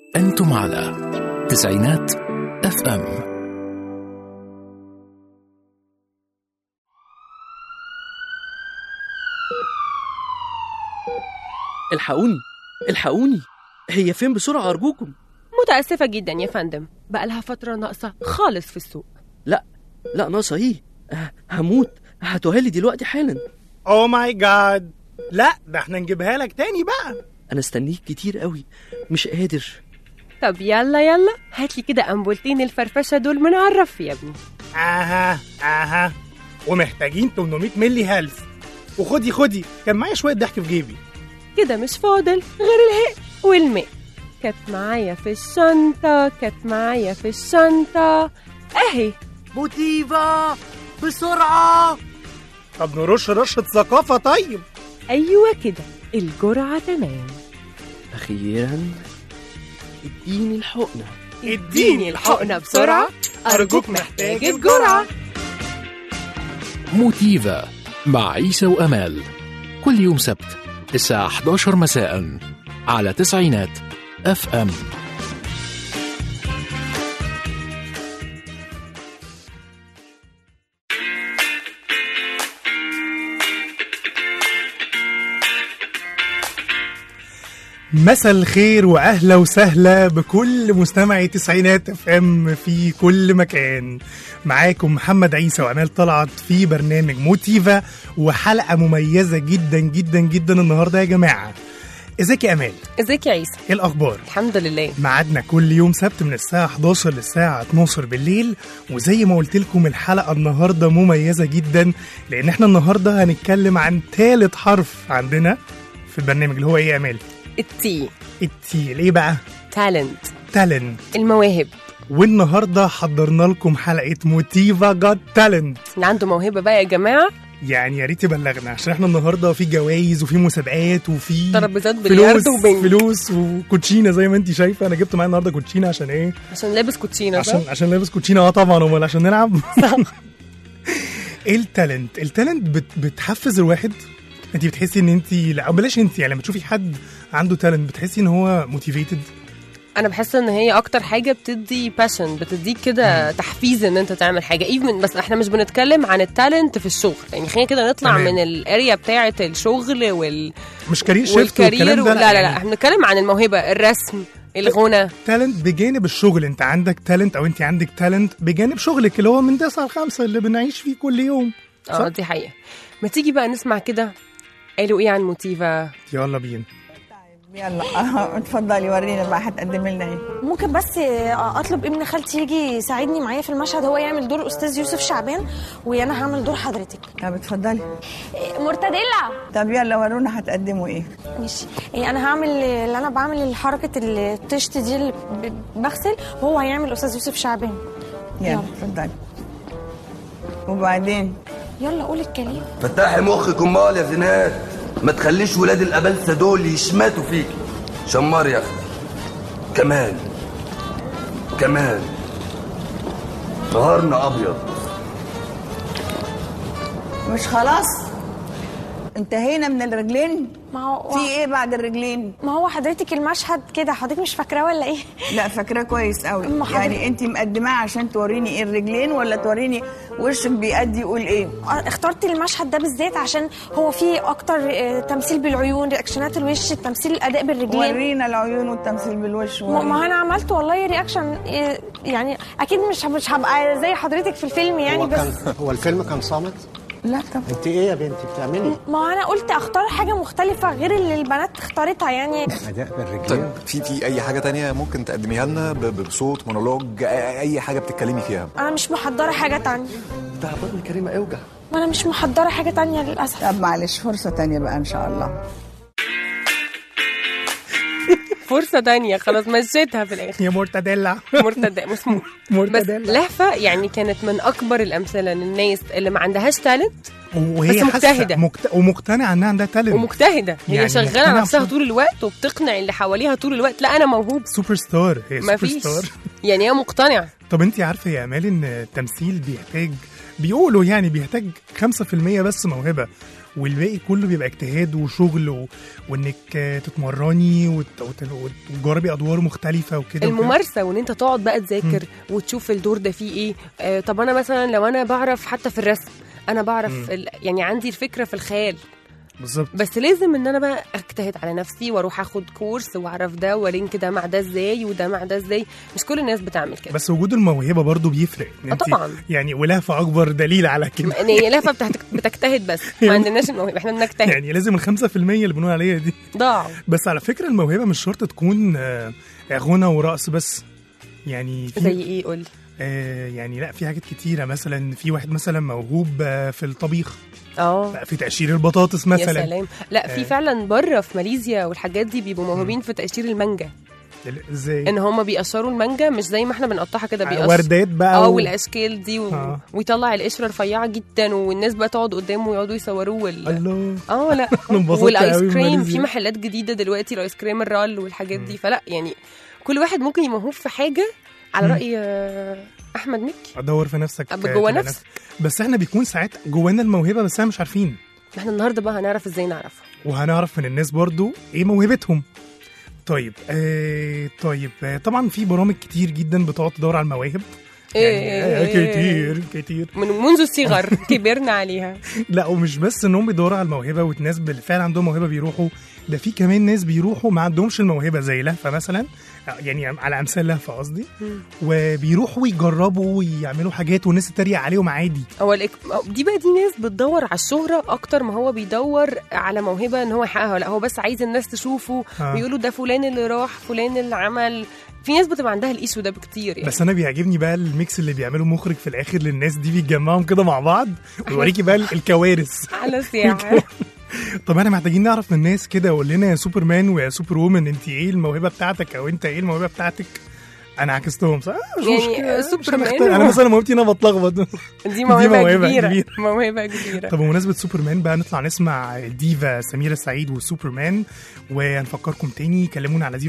أنتم على تسعينات اف ام الحقوني الحقوني هي فين بسرعة أرجوكم متأسفة جدا يا فندم بقى لها فترة ناقصة خالص في السوق لا لا ناقصة إيه ه- هموت هاتوها لي دلوقتي حالا او ماي جاد لا ده احنا نجيبها لك تاني بقى أنا استنيك كتير قوي مش قادر طب يلا يلا هاتلي كده أنبولتين الفرفشة دول من على الرف يا ابني اها اها ومحتاجين 800 ملي هيلث وخدي خدي كان معايا شويه ضحك في جيبي كده مش فاضل غير الهق والماء كانت معايا في الشنطة كانت معايا في الشنطة أهي موتيفا بسرعة طب نرش رشه ثقافه طيب أيوة كده الجرعة تمام أخيرا اديني الحقنة اديني الحقنة بسرعة أرجوك محتاج الجرعة موتيفا مع عيسى وأمال كل يوم سبت الساعة 11 مساء على تسعينات اف ام مساء الخير واهلا وسهلا بكل مستمعي تسعينات اف ام في كل مكان معاكم محمد عيسى وامال طلعت في برنامج موتيفا وحلقه مميزه جدا جدا جدا النهارده يا جماعه ازيك يا امال ازيك يا عيسى ايه الاخبار الحمد لله ميعادنا كل يوم سبت من الساعة 11 للساعة 12 بالليل وزي ما قلت لكم الحلقة النهاردة مميزة جدا لأن احنا النهاردة هنتكلم عن ثالث حرف عندنا في البرنامج اللي هو ايه يا امال؟ التي التي ايه بقى؟ تالنت تالنت المواهب والنهاردة حضرنا لكم حلقة موتيفا جاد تالنت اللي عنده موهبة بقى يا جماعة يعني يا ريت تبلغنا عشان احنا النهارده في جوائز وفي مسابقات وفي ترابيزات فلوس بلياردو وبنج فلوس وكوتشينه زي ما انت شايفه انا جبت معايا النهارده كوتشينه عشان ايه؟ عشان لابس كوتشينة عشان صح؟ عشان لابس كوتشينه اه طبعا امال عشان نلعب ايه التالنت التالنت بت بتحفز الواحد انت بتحسي ان انت لا أو بلاش انت يعني لما تشوفي حد عنده تالنت بتحسي ان هو موتيفيتد انا بحس ان هي اكتر حاجه بتدي باشن بتديك كده تحفيز ان انت تعمل حاجه ايفن بس احنا مش بنتكلم عن التالنت في الشغل يعني خلينا كده نطلع تمام. من الاريا بتاعه الشغل وال... مش كارير شيفت والكارير والكلام ده لا لا لا احنا بنتكلم عن الموهبه الرسم الغنى تالنت بجانب الشغل انت عندك تالنت او انت عندك تالنت بجانب شغلك اللي هو من 9 ل 5 اللي بنعيش فيه كل يوم صح؟ اه دي حقيقه ما تيجي بقى نسمع كده قالوا ايه عن موتيفا يلا بينا يلا اتفضلي ورينا بقى هتقدمي لنا ايه ممكن بس اطلب ابن خالتي يجي يساعدني معايا في المشهد هو يعمل دور استاذ يوسف شعبان وانا هعمل دور حضرتك طب اتفضلي مرتديلا طب يلا ورونا هتقدموا ايه ماشي إيه، انا هعمل اللي انا بعمل حركه الطشت دي اللي ب- بغسل وهو هيعمل استاذ يوسف شعبان يلا يلا. اتفضلي وبعدين يلا قول الكلام فتحي مخك امال يا زينات ما تخليش ولاد الابلسه دول يشمتوا فيكي شمار يا اختي كمان كمان نهارنا ابيض مش خلاص انتهينا من الرجلين ما هو في ايه بعد الرجلين ما هو حضرتك المشهد كده حضرتك مش فاكراه ولا ايه لا فاكراه كويس قوي أما حضرتك- يعني انت مقدماه عشان توريني ايه الرجلين ولا توريني وشك بيأدي يقول ايه اخترت المشهد ده بالذات عشان هو فيه اكتر آه، تمثيل بالعيون رياكشنات الوش تمثيل الاداء بالرجلين ورينا العيون والتمثيل بالوش ما ورينا. ما انا عملت والله رياكشن إيه، يعني اكيد مش مش هبقى زي حضرتك في الفيلم يعني هو بس كان هو الفيلم كان صامت لا طب انت ايه يا بنتي بتعملي ما انا قلت اختار حاجه مختلفه غير اللي البنات اختارتها يعني اداء بالرجلين طيب في في اي حاجه تانية ممكن تقدميها لنا ب- ب- بصوت مونولوج أي- اي حاجه بتتكلمي فيها انا مش محضره حاجه تانية ده بطن كريمة اوجع ما انا مش محضره حاجه تانية للاسف طب معلش فرصة تانية بقى ان شاء الله فرصه تانية خلاص مشيتها في الاخر يا مرتديلا مرتدى مسموح بس مرتديلا لهفه يعني كانت من اكبر الامثله للناس اللي ما عندهاش تالنت وهي بس حاسة مجتهدة. مكت... ومقتنعه انها عندها تالنت ومجتهده هي يعني شغاله مقتنعة نفسها بصوت. طول الوقت وبتقنع اللي حواليها طول الوقت لا انا موهوب سوبر ستار هي ما سوبر فيش ستار يعني هي مقتنعه طب انت عارفه يا امال ان التمثيل بيحتاج بيقولوا يعني بيحتاج 5% بس موهبه والباقي كله بيبقى اجتهاد وشغل و... وانك آه، تتمرني وت... وت... وتجربي ادوار مختلفه وكده وكده. الممارسه وان انت تقعد بقى تذاكر وتشوف الدور ده فيه ايه آه طب انا مثلا لو انا بعرف حتى في الرسم انا بعرف مم. ال... يعني عندي الفكره في الخيال بالظبط بس لازم ان انا بقى اجتهد على نفسي واروح اخد كورس واعرف ده والينك ده مع ده ازاي وده مع ده ازاي مش كل الناس بتعمل كده بس وجود الموهبه برضو بيفرق إن آه انت طبعا. يعني ولهفه اكبر دليل على كده ان هي لهفه بتهت- بتجتهد بس ما عندناش الموهبه احنا بنجتهد يعني لازم الخمسة في المية اللي بنقول عليها دي ضاعوا بس على فكرة الموهبة مش شرط تكون آه، غنى ورقص بس يعني في زي ايه قولي آه يعني لا في حاجات كتيرة مثلا في واحد مثلا موهوب آه، في الطبيخ اه لا، في تقشير البطاطس يا مثلا سلام لا في آه. فعلا بره في ماليزيا والحاجات دي بيبقوا موهوبين في تقشير المانجا ازاي ان هم بيقشروا المانجا مش زي ما احنا بنقطعها كده آه، بيقشر وردات بقى اه و- والاشكال دي و... آه. ويطلع القشره رفيعه جدا والناس بقى تقعد قدامه ويقعدوا يصوروه وال... الله اه لا أنا انبسطت والايس قوي كريم بماليزيا. في محلات جديده دلوقتي الايس كريم الرال والحاجات دي فلا يعني كل واحد ممكن يبقى موهوب في حاجه على مم. راي آه، احمد مكي ادور في نفسك أبقى آه، جوه تبقى نفسك. بس احنا بيكون ساعات جوانا الموهبة بس احنا مش عارفين احنا النهارده بقى هنعرف ازاي نعرفها وهنعرف من الناس برضو ايه موهبتهم طيب آه طيب آه طبعا في برامج كتير جدا بتقعد تدور على المواهب يعني آه كتير كتير من منذ الصغر كبرنا عليها لا ومش بس انهم بيدوروا على الموهبه والناس بالفعل عندهم موهبه بيروحوا ده في كمان ناس بيروحوا ما عندهمش الموهبه زي لهفه مثلا يعني على امثال لهفه قصدي وبيروحوا يجربوا ويعملوا حاجات والناس تتريق عليهم عادي هو الإك... دي بقى دي ناس بتدور على الشهرة أكتر ما هو بيدور على موهبة إن هو يحققها لا هو بس عايز الناس تشوفه آه. ويقولوا ده فلان اللي راح فلان اللي عمل في ناس بتبقى عندها الإيشو ده بكتير يعني بس انا بيعجبني بقى الميكس اللي بيعمله مخرج في الاخر للناس دي بيتجمعهم كده مع بعض ويوريكي بقى الكوارث على سياحة طب احنا محتاجين نعرف من الناس كده قول لنا يا سوبرمان ويا سوبر وومن انت ايه الموهبه بتاعتك او انت ايه الموهبه بتاعتك انا عكستهم صح مش يعني مشكلة، مش سوبرمان هنختار. انا هو- مثلا موهبتي ان انا بتلخبط دي موهبة, موهبة كبيرة. كبيرة. موهبة كبيرة طب بمناسبة سوبرمان بقى نطلع نسمع الديفا سميرة سعيد وسوبرمان وهنفكركم تاني كلمونا على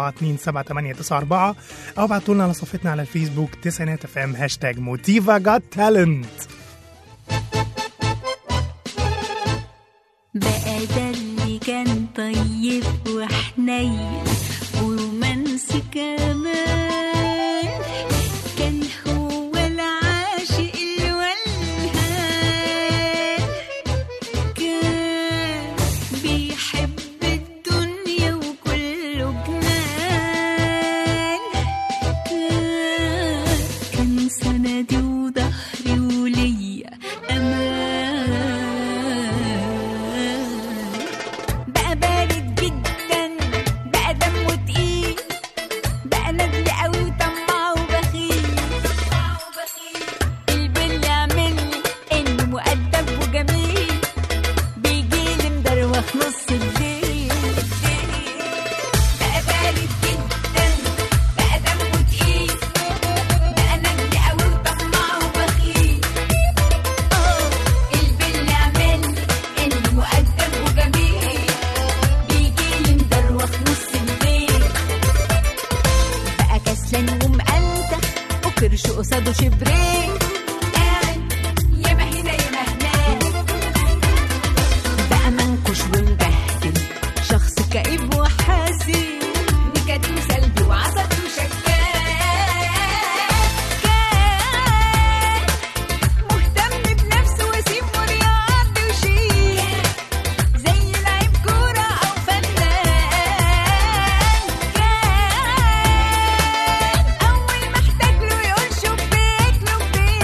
014278994 او ابعتوا لنا على صفحتنا على الفيسبوك تسعينات اف ام هاشتاج موتيفا جات تالنت بقى ده اللي كان طيب وحنين ورومانسي كمان كان هو العاشق الولهان كان بيحب الدنيا وكله جنان كان كان سندي وظهري وليا امان بقى بارد جدا بقى دمه تقيل بقى ندل قوي وطماع وبخيل البل يعملني انه مؤدب وجميل بيجيلي مدروخ نص الليل بقى بارد جدا بقى دمه تقيل بقى ندل قوي وطماع وبخيل البل يعملني انه مؤدب وجميل بيجيلي مدروخ نص الليل بقى كسلان ومقلتخ وكرش قصاده شبرين قاعد ياما هنا ياما هناك بقى منكش ومبهدل شخص كئيب وحزين نكد وسلبي وعصبي وشكاك كان مهتم بنفسه وسيم ورياضي وشيك زي لعيب كورة أو فنان كان أول ما احتاج له يقول شبيك لبيك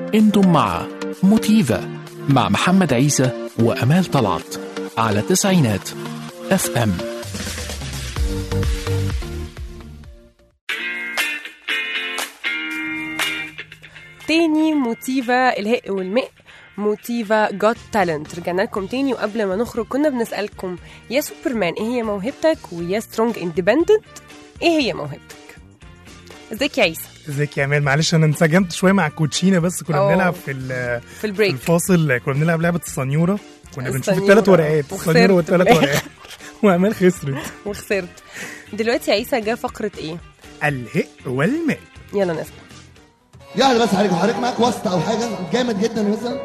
انتم مع موتيفا مع محمد عيسى وأمال طلعت على تسعينات اف ام تاني موتيفا الهاء والماء موتيفا جوت تالنت رجعنا لكم تاني وقبل ما نخرج كنا بنسألكم يا سوبرمان ايه هي موهبتك ويا سترونج اندبندنت ايه هي موهبتك ازيك يا عيسى ازيك يا امال معلش انا انسجمت شويه مع الكوتشينه بس كنا أوه. بنلعب في ال- في في البريك الفاصل كنا بنلعب لعبه السنيوره كنا بنشوف السنيورة. الثلاث ورقات وخسرت السنيوره والثلاث في الآخر. ورقات وامال خسرت وخسرت دلوقتي يا عيسى جه فقرة ايه الهاء والماء يلا نسمع يعني بس حضرتك حضرتك معاك واسطه او حاجه جامد جدا مثلا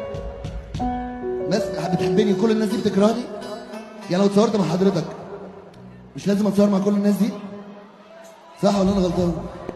ناس بتحبني كل الناس دي بتكرهني يعني لو اتصورت مع حضرتك مش لازم اتصور مع كل الناس دي صح ولا انا غلطان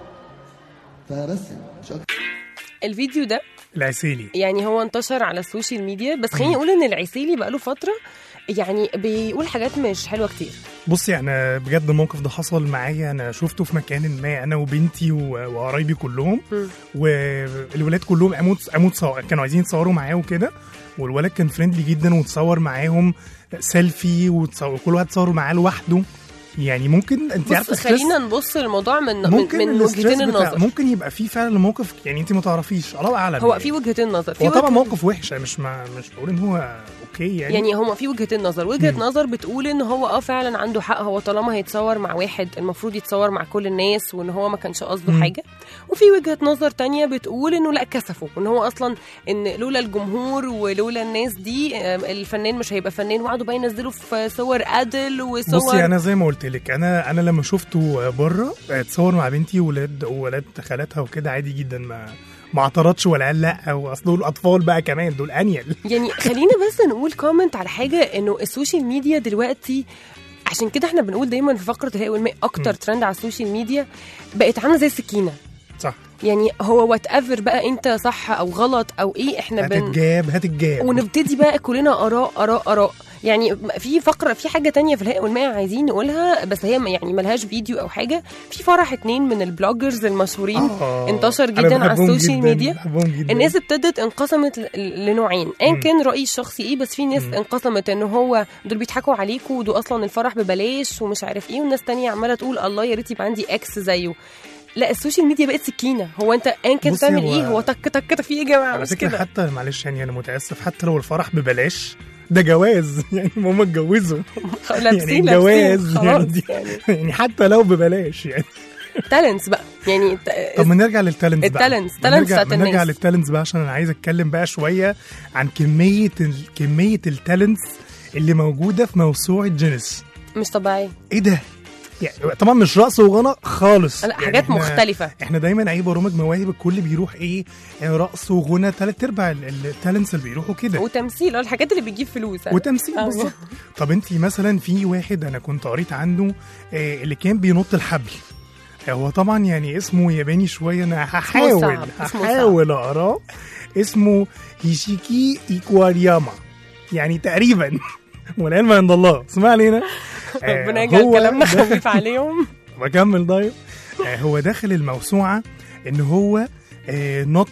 فبس مش اكتر الفيديو ده العسيلي يعني هو انتشر على السوشيال ميديا بس خليني اقول ان العسيلي بقاله فترة يعني بيقول حاجات مش حلوة كتير بصي انا بجد الموقف ده حصل معايا انا شفته في مكان ما انا وبنتي و- وقرايبي كلهم مم. والولاد كلهم قاموا قاموا تصور- كانوا عايزين يتصوروا معاه وكده والولد كان فريندلي جدا وتصور معاهم سيلفي وتصور كل واحد صور معاه لوحده يعني ممكن انت عارفه بص ستريس- خلينا نبص للموضوع من من, ممكن من الستريس وجهتين بتاع- النظر ممكن يبقى في فعلا موقف يعني انت ما تعرفيش الله اعلم هو يعني. في وجهتين نظر في هو طبعا وجه- موقف وحش أنا مش ما مش بقول ان هو اوكي يعني, يعني هما في وجهتين نظر وجهه مم. نظر بتقول ان هو اه فعلا عنده حق هو طالما هيتصور مع واحد المفروض يتصور مع كل الناس وان هو ما كانش قصده مم. حاجه وفي وجهه نظر تانية بتقول انه لا كسفه وان هو اصلا ان لولا الجمهور ولولا الناس دي آم، الفنان مش هيبقى فنان وقعدوا بقى ينزلوا في صور ادل وصور بصي انا زي ما قلت لك انا انا لما شفته بره اتصور مع بنتي وولاد وولاد خالاتها وكده عادي جدا ما ما اعترضش ولا قال لا واصل دول اطفال بقى كمان دول انيل يعني خلينا بس نقول كومنت على حاجه انه السوشيال ميديا دلوقتي عشان كده احنا بنقول دايما في فقره الهاء والماء اكتر م. ترند على السوشيال ميديا بقت عامله زي السكينه صح يعني هو وات ايفر بقى انت صح او غلط او ايه احنا بن هتتجاب هتتجاب ونبتدي بقى كلنا اراء اراء اراء يعني في فقره في حاجه تانية في الهاء والماء عايزين نقولها بس هي ما- يعني ملهاش فيديو او حاجه في فرح اتنين من البلوجرز المشهورين آه، انتشر أنا جدا على بحبهم السوشيال جداً، ميديا بحبهم جدا الناس ابتدت انقسمت ل- لنوعين ايا مم. كان رايي الشخصي ايه بس في ناس مم. انقسمت ان هو دول بيضحكوا عليكوا ودول اصلا الفرح ببلاش ومش عارف ايه والناس تانية عماله تقول الله يا ريت يبقى عندي اكس زيه لا السوشيال ميديا بقت سكينه هو انت ايا كان بصي، تعمل هو- ايه هو تك تك تك في ايه يا جماعه على مش فكره كده حتى معلش يعني انا متاسف حتى لو الفرح ببلاش ده جواز يعني ماما اتجوزوا يعني لابسين جواز لابسين يعني, خلاص دي يعني يعني حتى لو ببلاش يعني تالنتس بقى يعني طب ما نرجع للتالنتس بقى التالنتس ما تالنتس نرجع, بتاعت ما نرجع الناس للتالنتس بقى عشان انا عايز اتكلم بقى شويه عن كميه ال... كميه التالنتس اللي موجوده في موسوعه جينيس مش طبيعي ايه ده يعني طبعا مش رقص وغنى خالص لا يعني حاجات إحنا- مختلفه احنا دايما اي برامج مواهب الكل بيروح ايه يعني رقص وغنى تلات ارباع ال- التالنتس اللي بيروحوا كده وتمثيل اه الحاجات اللي بتجيب فلوس وتمثيل آه. بالظبط طب انت مثلا في واحد انا كنت قريت عنه آه، اللي كان بينط الحبل آه، هو طبعا يعني اسمه ياباني شويه انا هحاول صعب، اسمه صعب. هحاول اقراه اسمه هيشيكي ايكوارياما يعني تقريبا والعلم عند الله اسمع علينا آه، ربنا يجعل هو كلامنا ده- خفيف عليهم بكمل طيب آه، هو داخل الموسوعه ان هو آه، نط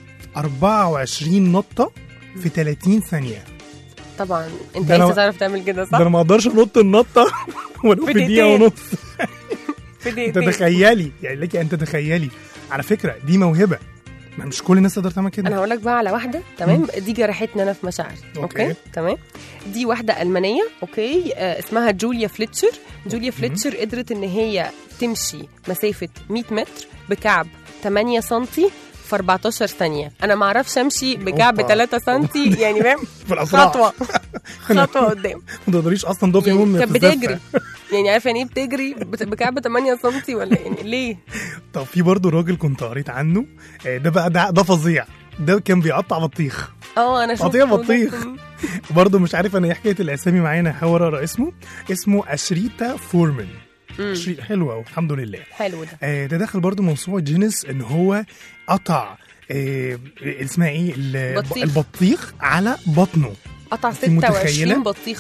24 نطه في 30 ثانيه طبعا انت ده أنا- عايز تعرف تعمل كده ده صح انا ما اقدرش انط النطه ولو في في دقيقه دقيقتين. ونص في انت دقيقتين تخيلي يعني لك ان تتخيلي على فكره دي موهبه ما مش كل الناس تقدر تعمل كده انا هقول لك بقى على واحده تمام دي جرحتني انا في مشاعري أوكي. اوكي, تمام دي واحده المانيه اوكي آه اسمها جوليا فليتشر جوليا فليتشر قدرت ان هي تمشي مسافه 100 متر بكعب 8 سم في 14 ثانيه انا ما اعرفش امشي بكعب أوبا. 3 سم يعني فاهم في الاسرع خطوه خطوه قدام ما تقدريش اصلا تقفي يعني يوم كانت في الزفة. بتجري يعني عارفه يعني ايه بتجري بت- بكعب 8 سم ولا يعني ليه طب في برضه راجل كنت قريت عنه آه، ده بقى ده, ده فظيع ده كان بيقطع بطيخ اه انا شفت قطيع بطيخ برضه مش عارف انا ايه حكايه الاسامي معايا انا هحاول اقرا اسمه اسمه اشريتا فورمان أشري- حلو قوي الحمد لله حلو ده آه، ده دخل برضو موسوعة جينيس ان هو قطع آه، اسمها ايه ال- بطيخ. البطيخ على بطنه قطع أنت متخيلة؟ 26 بطيخه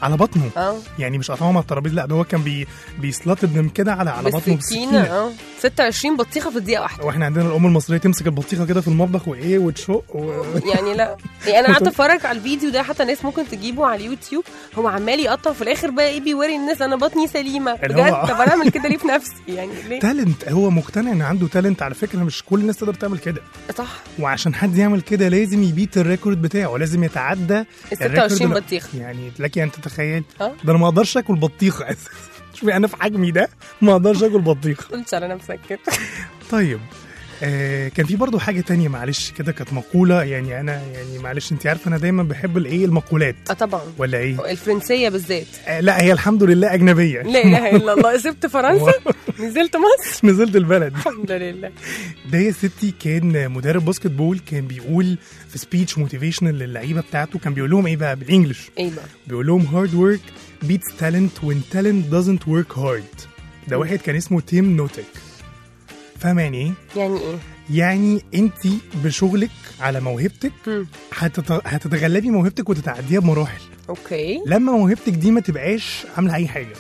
على بطنه اه يعني مش قطعهم على الترابيزه لا ده هو كان بي بيسلطدم كده على على بطنه بالسكينه اه 26 بطيخه في دقيقه واحده واحنا عندنا الام المصريه تمسك البطيخه كده في المطبخ وايه وتشق و... يعني لا يعني انا قعدت اتفرج على الفيديو ده حتى ناس ممكن تجيبه على اليوتيوب هو عمال يقطع في الاخر بقى ايه بيوري الناس انا بطني سليمه اللي هو- بجد طب انا اعمل كده ليه في نفسي يعني ليه تالنت هو مقتنع ان عنده تالنت على فكره مش كل الناس تقدر تعمل كده صح وعشان حد يعمل كده لازم يبيت الريكورد بتاعه لازم يتعدى ال الريكورد 26 ده. بطيخه يعني لك ان تتخيل اه ده انا ما اقدرش اكل بطيخه اساسا شوفي انا في حجمي ده ما اقدرش اكل بطيخه قلتش على نفسك كده طيب آه كان في برضو حاجة تانية معلش كده كانت مقولة يعني أنا يعني معلش أنت عارفة أنا دايما بحب الإيه المقولات اه طبعا ولا إيه؟ الفرنسيه بالذات آه لا هي الحمد لله أجنبية لا اله الا الله سبت فرنسا نزلت مصر نزلت البلد الحمد لله ده يا ستي كان مدرب باسكت بول كان بيقول في سبيتش موتيفيشنال للعيبة بتاعته كان بيقول لهم إيه بقى بالإنجلش ايه بقى بيقول لهم هارد ورك beats talent when talent doesn't work hard ده واحد كان اسمه تيم نوتك فاهم يعني ايه؟ يعني ايه يعني انت بشغلك على موهبتك مم. هتت... هتتغلبي موهبتك وتتعديها بمراحل اوكي لما موهبتك دي ما تبقاش عامله اي حاجه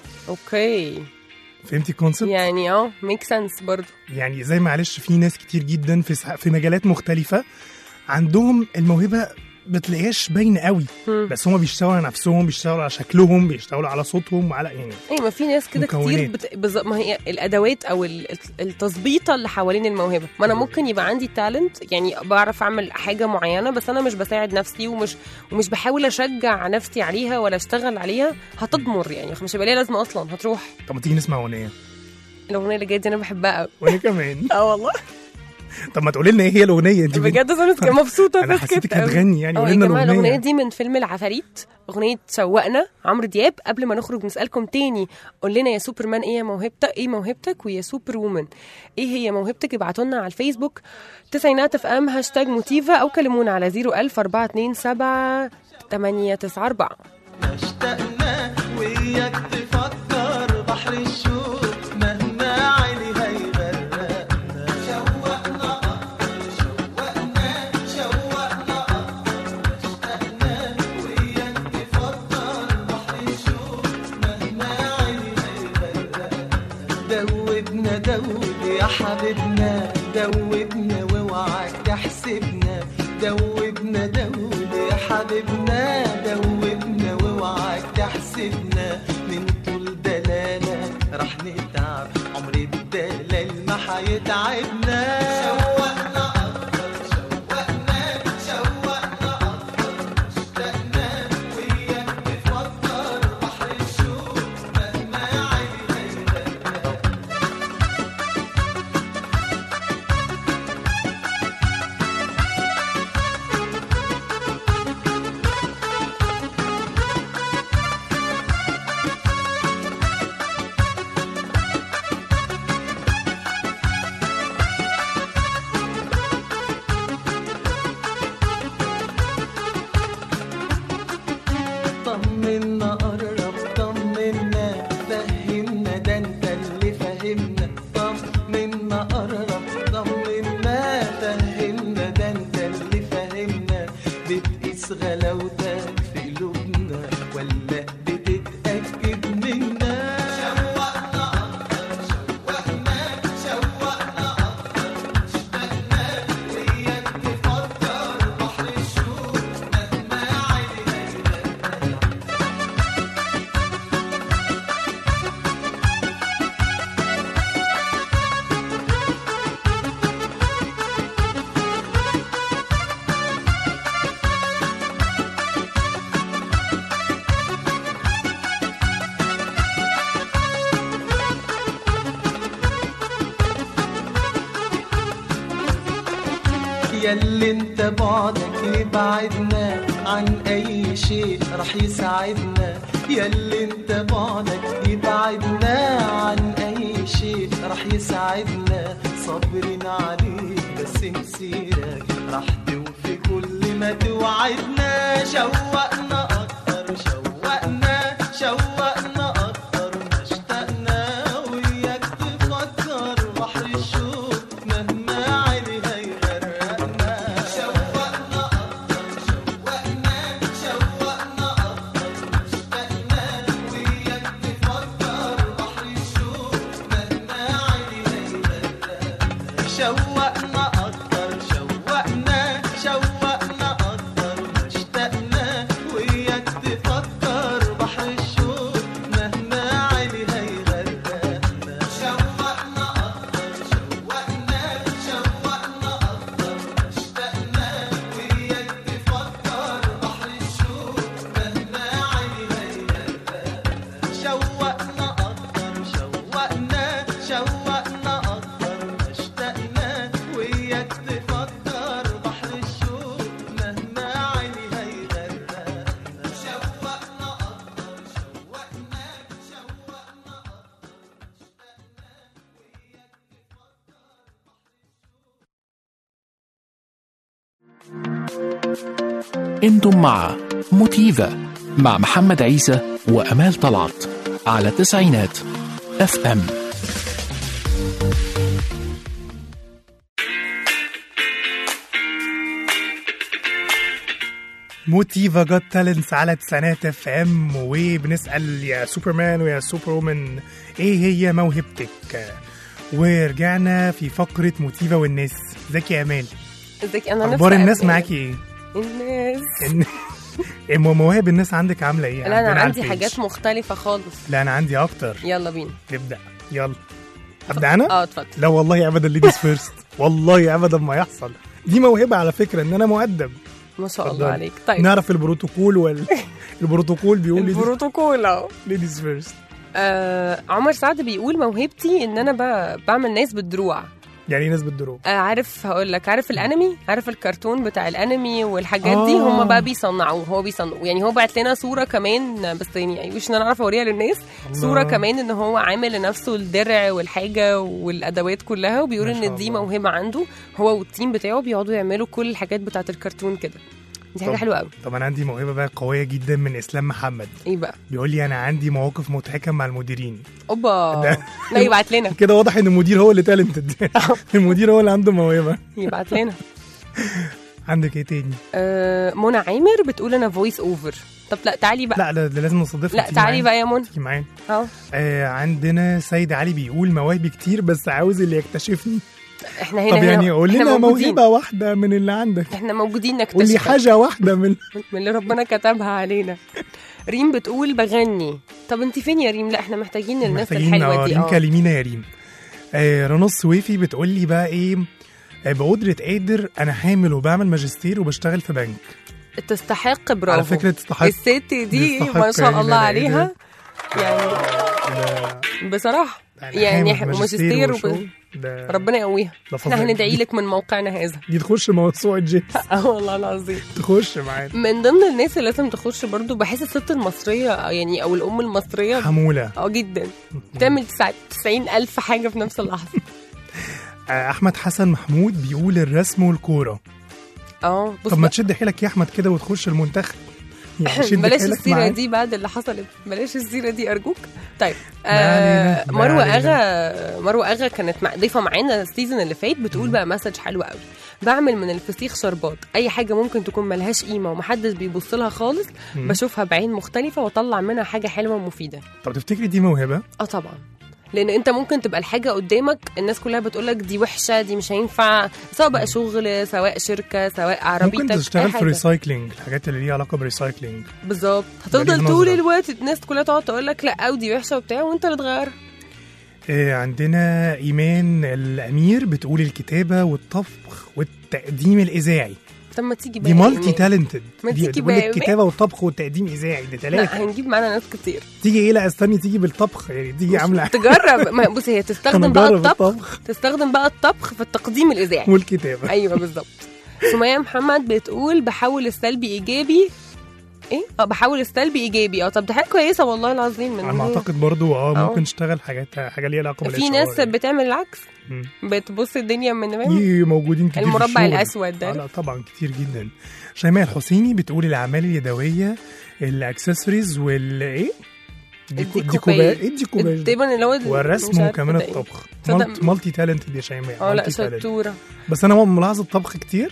اوكي فهمتي الكونسبت يعني اه ميك سنس برضو يعني زي معلش في ناس كتير جدا في سح... في مجالات مختلفه عندهم الموهبه بتلاقيهاش باينه قوي مم. بس هم بيشتغلوا على نفسهم بيشتغلوا على شكلهم بيشتغلوا على صوتهم وعلى يعني ايه ما في ناس كده كتير مكونات. بت... بز... ما هي الادوات او ال- التظبيطه اللي حوالين الموهبه ما انا ممكن يبقى عندي تالنت يعني بعرف اعمل حاجه معينه بس انا مش بساعد نفسي ومش ومش بحاول اشجع نفسي عليها ولا اشتغل عليها هتضمر يعني مش هيبقى ليها لازمه اصلا هتروح طب ما تيجي نسمع اغنيه الاغنيه اللي جايه دي انا بحبها قوي وانا كمان اه والله طب ما تقولي لنا ايه هي الاغنيه انت بجد انا كنت مبسوطه انا فسكت حسيتك قوي. هتغني يعني اه قولي يا لنا جماعه الاغنيه الاغنيه دي من فيلم العفاريت اغنيه شوقنا عمرو دياب قبل ما نخرج نسالكم تاني قول لنا يا سوبرمان ايه يا موهبتك ايه موهبتك ويا سوبر وومن ايه هي موهبتك ابعتوا لنا على الفيسبوك تسعينات اف ام هاشتاج موتيفا او كلمونا على 01000 427 894 اشتقنا وياك تفكر بحر الشوق مهما عيني هيغرقنا شوقنا أكتر شوقنا شوقنا أكتر اشتقنا وياك تفكر بحر الشوق مهما عيني هيغرقنا دوبنا دوب يا حبيبنا دوبنا واوعك تحسبنا دوبنا دوب يا حبيبنا دوبنا واوعك تحسبنا من طول دلالة راح نتعب عمر الدلال ما حيتعبنا شوقنا أكتر شوقنا شوقنا أكتر اشتقنا وياك تفكر بحر الشوق مهما عيني هيغرقنا طمنا قرب طمنا فهمنا ده انت اللي فهمنا طمنا قرب طمنا فهمنا ده انت اللي فهمنا بتقيس غلاوتك في قلوبنا ولا بتتأكد منا شوقنا أكتر شوقنا شوقنا أكتر اشتقنا وياك تفكر بحر الشوق مهما عيني هيغرقنا ياللي انت بعدك يبعدنا عن اي شيء رح يساعدنا ياللي انت بعدك يبعدنا عن اي شيء رح يساعدنا صابرين عليك بس مسيرك رح توفي كل ما توعدنا شوقنا اكتر شوقنا شوقنا اكتر ما اشتقنا وياك تفكر بحر الشوق مهما عيني هيغرقنا شوقنا اكتر شوقنا شوقنا اكتر ما شوقنا أكتر شوقنا شوقنا أكتر ما اشتقنا وياك تفكر بحر الشوق مهما علي هيغرقنا شوقنا أكتر شوقنا شوقنا أكتر ما اشتقنا وياك تفكر بحر الشوق مهما علي هيغرقنا شوقنا أكتر شوقنا شوقنا أكتر ما اشتقنا وياك تفكر بحر الشوق مهما علي هيغرقنا شوقنا أكتر شوقنا شوقنا انتم مع موتيفا مع محمد عيسى وامال طلعت على تسعينات اف ام موتيفا جاد تالنتس على تسعينات اف ام وبنسال يا سوبرمان ويا سوبر وومن ايه هي موهبتك ورجعنا في فقره موتيفا والناس ازيك يا امال ازيك انا نفسي اخبار الناس أبقى- معاكي ايه الناس إن- إيه مواهب الناس عندك عامله ايه لا انا عندنا على عندي البيج. حاجات مختلفة خالص لا انا عندي اكتر يلا بينا نبدا يلا ابدا انا اه اتفضل لا والله ابدا ليديز فيرست والله ابدا ما يحصل دي موهبه على فكره ان انا مؤدب ما شاء الله اتفضلي. عليك طيب نعرف البروتوكول وال البروتوكول بيقول البروتوكول اهو ليديز فيرست آه عمر سعد بيقول موهبتي ان انا ب- بعمل ناس بالدروع يعني إيه ناس بالدروب آه عارف هقول لك عارف الانمي عارف الكرتون بتاع الانمي والحاجات دي آه. هم بقى بيصنعوه هو بيصنعوه يعني هو بعت لنا صوره كمان بس يعني مش ان انا اعرف اوريها للناس الله. صوره كمان ان هو عامل لنفسه الدرع والحاجه والادوات كلها وبيقول ما شاء ان دي الله. موهبه عنده هو والتيم بتاعه بيقعدوا يعملوا كل الحاجات بتاعه الكرتون كده دي حاجه طب- حلوه قوي طب انا عندي موهبه بقى قويه جدا من اسلام محمد ايه بقى بيقول لي انا عندي مواقف مضحكه مع المديرين اوبا ده- لا يبعت لنا كده واضح ان المدير هو اللي تالنتد المدير هو اللي عنده موهبه يبعت لنا عندك ايه تاني آه منى عامر بتقول انا فويس اوفر طب لا تعالي بقى لا ده, ده لازم نستضيفها لا تيجي تعالي معانا. بقى يا منى تيجي معانا اهو آه عندنا سيد علي بيقول مواهبي كتير بس عاوز اللي يكتشفني احنا هنا طب هنا يعني قول احنا لنا موجودين. موهبه واحده من اللي عندك احنا موجودين قول لي نكتشف حاجه واحده من من اللي ربنا كتبها علينا ريم بتقول بغني طب انت فين يا ريم لا احنا محتاجين الناس محتاجين الحلوه آه، دي ريم اه كلمينا يا ريم آه رنا السويفي بتقول لي بقى ايه آه، بقدرة قادر انا حامل وبعمل ماجستير وبشتغل في بنك تستحق برافو على فكرة تستحق الست دي تستحق ما شاء يعني الله ده- عليها يعني بصراحه يعني حامل ماجستير وشغل. وب... ده ربنا يقويها ده احنا فظيع. هندعي لك من موقعنا هذا دي تخش موسوعة جيمس اه والله العظيم تخش معانا من ضمن الناس اللي لازم تخش برضو بحس الست المصرية يعني أو الأم المصرية حمولة اه جدا بتعمل تسع- تسعين ألف حاجة في نفس اللحظة آه، احمد حسن محمود بيقول الرسم والكورة اه بص طب ما بقى، تشد حيلك يا احمد كده وتخش المنتخب يعني شد بلاش حيلك السيرة معاه. دي بعد اللي حصلت بلاش السيرة دي أرجوك طيب ما آه علينا، ما مروة علينا. أغا مروة أغا كانت مع- ضيفة معانا السيزون اللي فات بتقول بقى مسج حلو قوي بعمل من الفسيخ شربات أي حاجة ممكن تكون ملهاش قيمة ومحدش بيبص لها خالص مم. بشوفها بعين مختلفة وأطلع منها حاجة حلوة ومفيدة طب تفتكري دي موهبة اه طبعا لان انت ممكن تبقى الحاجه قدامك الناس كلها بتقولك دي وحشه دي مش هينفع سواء بقى شغل سواء شركه سواء عربيتك ممكن أي تشتغل في حاجة. ريسايكلينج الحاجات اللي ليها علاقة بريسايكلينج بالظبط ده ليه هتفضل طول نظرة. الوقت الناس كلها تقعد تقول لك لا ودي وحشه وبتاع وانت اللي تغيرها آه، عندنا ايمان الامير بتقول الكتابه والطبخ والتقديم الاذاعي طب ما تيجي بقى دي يا مالتي إيمان. تالنتد ما دي تيجي بتقول بقى يا لك إيمان. كتابه والطبخ والتقديم اذاعي ده لا ثلاثه هنجيب معانا ناس كتير تيجي ايه لا استني تيجي بالطبخ يعني تيجي عامله تجرب ما بص هي تستخدم بقى هنجرب الطبخ الطبخ تستخدم بقى الطبخ في التقديم الاذاعي والكتابه ايوه بالظبط سمية محمد بتقول بحول السلبي ايجابي ايه اه بحول السلبي ايجابي اه طب دي حاجه كويسه والله العظيم من انا اعتقد برضو اه آه. ممكن تشتغل حاجات حاجه ليها علاقه في ناس بتعمل العكس مم. بتبص الدنيا من فاهم؟ في موجودين كتير في المربع الشغل. الأسود ده. آه لا طبعا كتير جدا شيماء الحسيني بتقول الاعمال اليدويه الاكسسوارز والايه ديكو الديكوباج. ديكوباج ايه الديكوباج تقريبا اللي هو مش والرسم عارفة وكمان ده إيه. الطبخ تصدق- مالتي, مالتي تالنتد يا شيماء اه لا مالتي talented. شطوره بس انا ملاحظ الطبخ كتير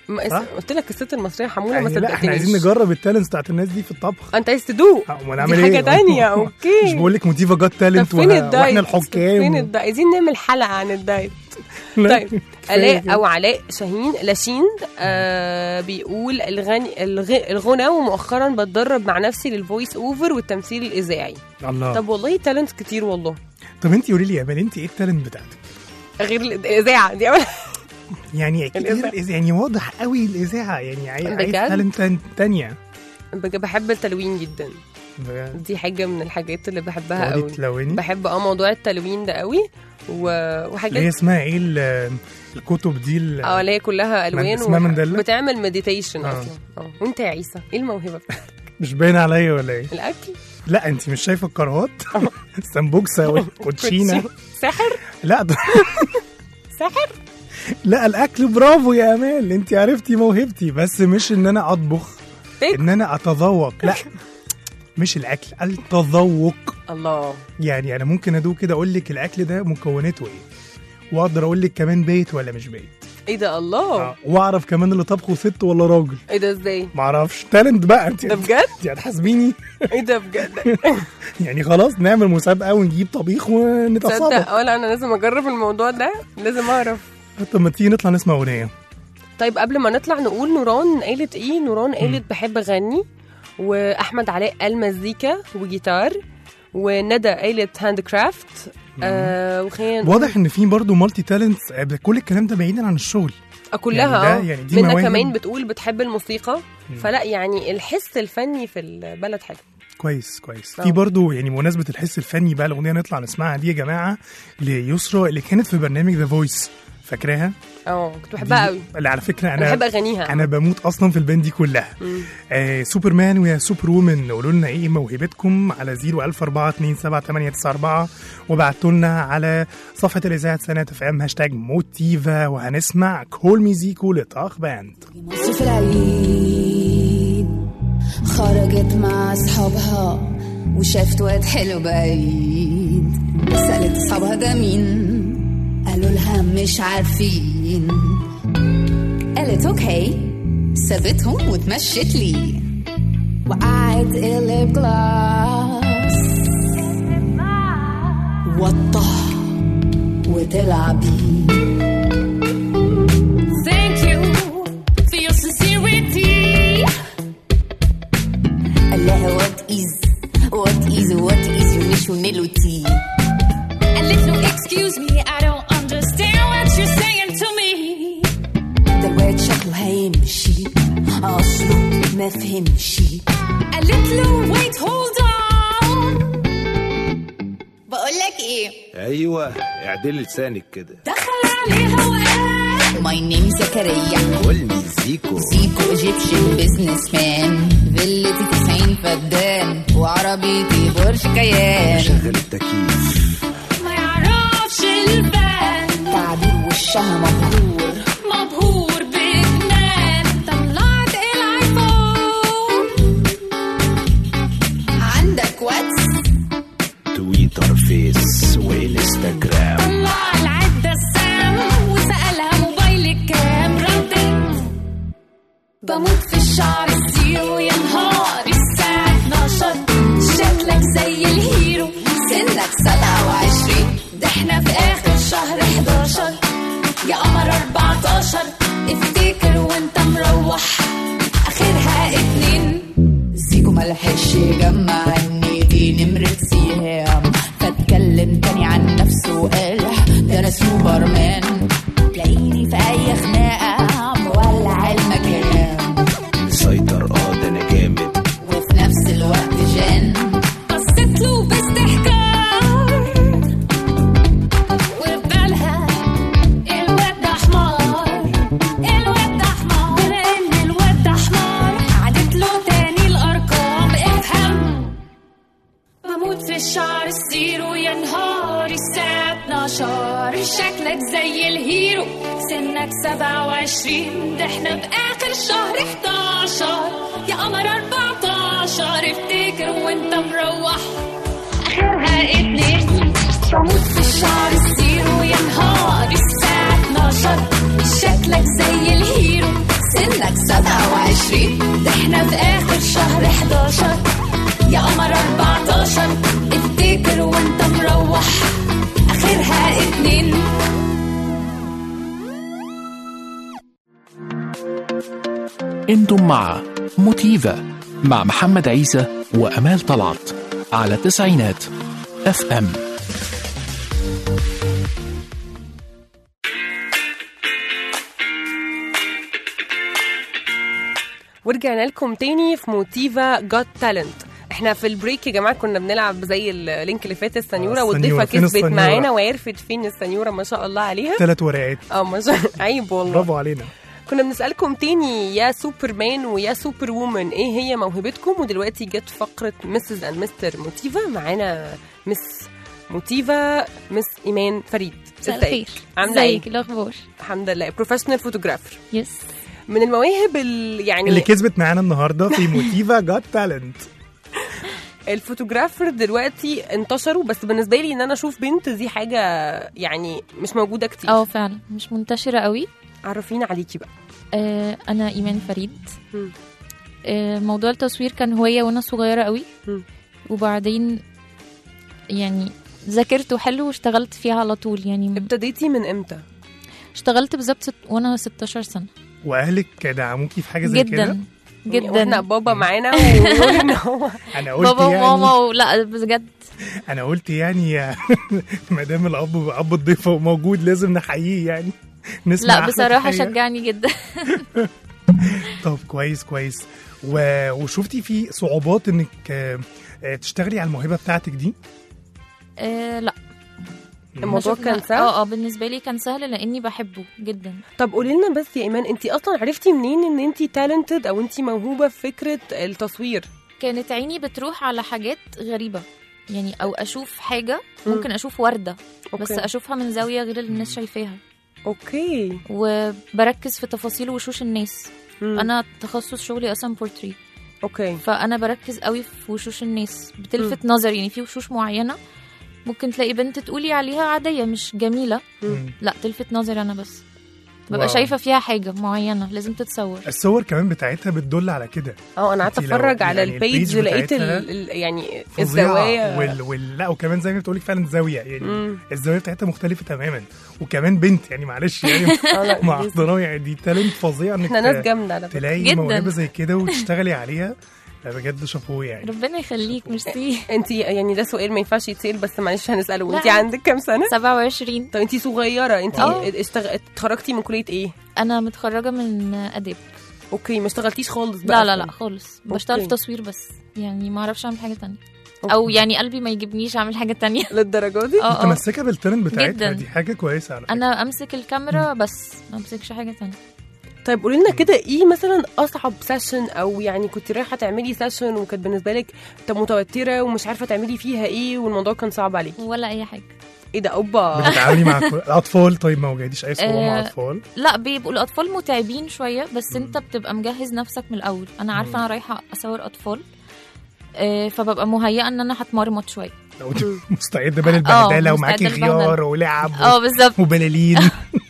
ما صح؟ قلت لك الست المصريه حموله ما يعني لا احنا صدقتنيش عايزين نجرب التالنتس بتاعت الناس دي في الطبخ انت عايز تدوق امال دي نعمل حاجه ايه تانية اوكي مش بقول لك موتيفا جات طب تالنت فين وه- الدايت واحنا الحكام فين الدايت عايزين نعمل حلقه عن الدايت لا، طيب كفاية الاء كده. او علاء شاهين لاشين آه بيقول الغني الغ... الغنى ومؤخرا بتدرب مع نفسي للفويس اوفر والتمثيل الاذاعي الله طب والله تالنت كتير والله طب انت قولي لي يا امال انت ايه التالنت بتاعتك غير الاذاعه دي اول يعني اكيد الإذاعة. الإذاعة- يعني واضح قوي الاذاعه يعني عاي- عايز بجد؟ تالنت تان- تانية بج- بحب التلوين جدا بجد. دي حاجه من الحاجات اللي بحبها تقعدي قوي تلوني بحب اه موضوع التلوين ده قوي و... اللي هي وحاجات اسمها ايه ال- الكتب دي ال- اه اللي هي كلها الوان اسمها مندلة؟ بتعمل مديتيشن آه. اصلا اه وانت يا عيسى ايه الموهبه بتاعتك مش باين عليا ولا ايه الاكل لا انت مش شايفه الكرهات السمبوكسه والكوتشينه سحر لا ده سحر لا الاكل برافو يا امال انت عرفتي موهبتي بس مش ان انا اطبخ ان انا اتذوق لا مش الاكل التذوق الله يعني انا ممكن ادوق كده اقول لك الاكل ده مكوناته ايه واقدر اقول لك كمان بيت ولا مش بيت ايه ده الله واعرف كمان اللي طبخه ست ولا راجل ايه ده ازاي معرفش تالنت بقى انت ده بجد انت هتحاسبيني ايه ده بجد يعني خلاص نعمل مسابقه ونجيب طبيخ ونتصادق تصدق ولا انا لازم اجرب الموضوع ده لازم اعرف طب ما تيجي نطلع نسمع اغنيه طيب قبل ما نطلع نقول نوران قالت ايه نوران قالت بحب اغني واحمد علاء قال مزيكا وجيتار وندى قالت هاند كرافت آه وخلينا واضح ان في برضه مالتي تالنتس كل الكلام ده بعيدا عن الشغل آه، كلها يعني اه ده يعني دي منها مواهب. كمان بتقول بتحب الموسيقى فلا يعني الحس الفني في البلد حلو كويس كويس آه. في برضه يعني بمناسبه الحس الفني بقى الاغنيه نطلع نسمعها دي يا جماعه ليسرا اللي كانت في برنامج ذا فويس فاكراها؟ اه كنت بحبها قوي اللي على فكره انا أنا بحب أغانيها. انا بموت اصلا في الباند دي كلها مم. آه سوبرمان ويا سوبر وومن قولوا لنا ايه موهبتكم على 010427894 وبعتوا لنا على صفحه الاذاعه سنه اف ام هاشتاج موتيفا وهنسمع كول ميزيكو لطاق باند مصر في العيد خرجت مع اصحابها وشافت واد حلو بعيد سألت اصحابها ده مين قالوا لها مش عارفين قالت اوكي سابتهم واتمشت لي وقعد قلب جلاس وطه وطلع بيه Thank you for your sincerity. قال لها what is what is what is your nationality قالت له excuse me I don't understand what you're saying to me. ده الواد شكله هيمشي اصله ما فهمش قالت له wait hold on. بقول لك ايه ايوه اعدلي لسانك كده دخل عليها وقال ماي نيم زكريا قول زيكو زيكو ايجيبشن بزنس مان فيلتي 90 فدان وعربيتي برج كيان شغل التكييف ما يعرفش الفن تعبير وشها مبهور مبهور بجنان طلعت الايفون عندك واتس تويتر فيس وانستجرام طلع العدة السام وسألها موبايلك كام ردت بموت في الشعر الزيرو يا نهار الساعة 12 شكلك زي الهيرو سنك 27 ده احنا في اخر شهر 11 يا قمر 14 افتكر وانت مروح اخرها اتنين زيكو ملحقش يجمع ان دي نمرة سيام فاتكلم تاني عن نفسه وقال ده انا سوبرمان تلاقيني في اي خناقة مولع المكان مسيطر اه ده انا جامد وفي نفس الوقت جان بصيت له باستحقار وفي بالها الواد ده حمار الواد ده حمار بما ان الواد ده حمار عادت له تاني الارقام افهم بموت في الشعر الزيرو يا نهاري الساعة 12 شكلك زي الهيرو سنك 27 ده احنا في اخر شهر 11 يا قمر 14 افتكر وانت مروح اخرها اتنين بموت في الشعر الزيرو يا نهاري الساعة 12 شكلك زي الهيرو 20 ده احنا في اخر شهر 11 يا قمر 14 افتكر وانت مروح اخرها اتنين انتم مع موتيفا مع محمد عيسى وامال طلعت على تسعينات اف ام ورجعنا لكم تاني في موتيفا جوت تالنت احنا في البريك يا جماعه كنا بنلعب زي اللينك اللي فات السنيوره آه، والضيفه السنيورة. فين كسبت السنيورة؟ معانا وعرفت فين السنيوره ما شاء الله عليها ثلاث ورقات اه ما شاء عيب والله برافو علينا كنا بنسألكم تاني يا سوبرمان ويا سوبر وومن ايه هي موهبتكم ودلوقتي جت فقرة مسز اند مستر موتيفا معانا مس موتيفا مس ايمان فريد مساء ازيك؟ الخير. عاملة ايه؟ ازيك؟ الاخبار الحمد لله بروفيشنال فوتوغرافر يس من المواهب ال- يعني اللي كسبت معانا النهارده في موتيفا جات تالنت الفوتوغرافر دلوقتي انتشروا بس بالنسبه لي ان انا اشوف بنت دي حاجه يعني مش موجوده كتير اه فعلا مش منتشرة قوي عرفينا عليكي بقى آه انا ايمان فريد مم. آه موضوع التصوير كان هواية وانا صغيرة قوي مم. وبعدين يعني ذاكرته حلو واشتغلت فيها على طول يعني ابتديتي من امتى اشتغلت بالظبط ست- وانا 16 سنة واهلك دعموكي في حاجه زي كده جدا جدا واحنا بابا معانا ويقول ان هو انا قلت بابا يعني وماما ولا بجد انا قلت يعني ما دام الاب اب الضيف موجود لازم نحييه يعني نسمع لا أحلى بصراحة تحية. شجعني جدا طب كويس كويس و... وشفتي في صعوبات انك آه، آه، تشتغلي على الموهبه بتاعتك دي آه لا الموضوع ما شفنا- كان سهل اه اه بالنسبة لي كان سهل لاني بحبه جدا طب قولي لنا بس يا ايمان انت اصلا عرفتي منين ان انت تالنتد او انت موهوبه في فكره التصوير كانت عيني بتروح على حاجات غريبة يعني او اشوف حاجة ممكن اشوف وردة بس أوكي. اشوفها من زاوية غير اللي الناس شايفاها اوكي وبركز في تفاصيل وشوش الناس مم. انا تخصص شغلي اصلا بورتري اوكي فانا بركز قوي في وشوش الناس بتلفت نظري يعني في وشوش معينة ممكن تلاقي بنت تقولي عليها عادية مش جميلة مم. لا تلفت نظري انا بس ببقى واو. شايفة فيها حاجة معينة لازم تتصور الصور كمان بتاعتها بتدل على كده اه انا قعدت انتي لو- اتفرج على يعني البيج البيج لقيت بتاعتها ال... ال... يعني فظيعة. الزوايا وال... وال... لا وكمان زي ما بتقولي فعلا زاويه يعني مم. الزاويه بتاعتها مختلفه تماما وكمان بنت يعني معلش يعني آه، لا، مع دي- احترامي يعني دي تالنت فظيع انك احنا ناس جامده على فكره تلاقي جداً. موهبه زي كده وتشتغلي عليها لا بجد شابوه يعني ربنا يخليك ميرسي انت يعني ده سؤال ما ينفعش يتسال بس معلش هنساله لا. انت عندك كام سنه 27 طب انت صغيره انت اه. اشتغ... اتخرجتي من كليه ايه انا متخرجة من اداب اوكي ما اشتغلتيش خالص بقى لا لا لا خالص بشتغل في أوكي. تصوير بس يعني ما اعرفش اعمل حاجه تانية أوكي. او يعني قلبي ما يجيبنيش اعمل حاجه تانية للدرجه دي اه اه متمسكه بالتالنت بتاعتها جداً. دي حاجه كويسه على فكره انا امسك الكاميرا بس ما امسكش حاجه تانية طيب قولي لنا كده ايه مثلا اصعب سيشن او يعني كنت رايحه تعملي سيشن وكانت بالنسبه لك طب متوتره ومش عارفه تعملي فيها ايه والموضوع كان صعب عليكي ولا اي حاجه ايه ده اوبا بتتعاملي مع كل- الاطفال طيب ما واجهتيش اي صعوبه مع آه، اطفال لا بيبقوا الاطفال متعبين شويه بس انت بتبقى مجهز نفسك من الاول انا عارفه انا رايحه اصور اطفال آه، فببقى مهيئه ان انا هتمرمط شويه لو انت مستعده بقى للبهدله اه، ومعاكي مستعدة للبهدلة. غيار ولعب و- اه بالظبط وبلالين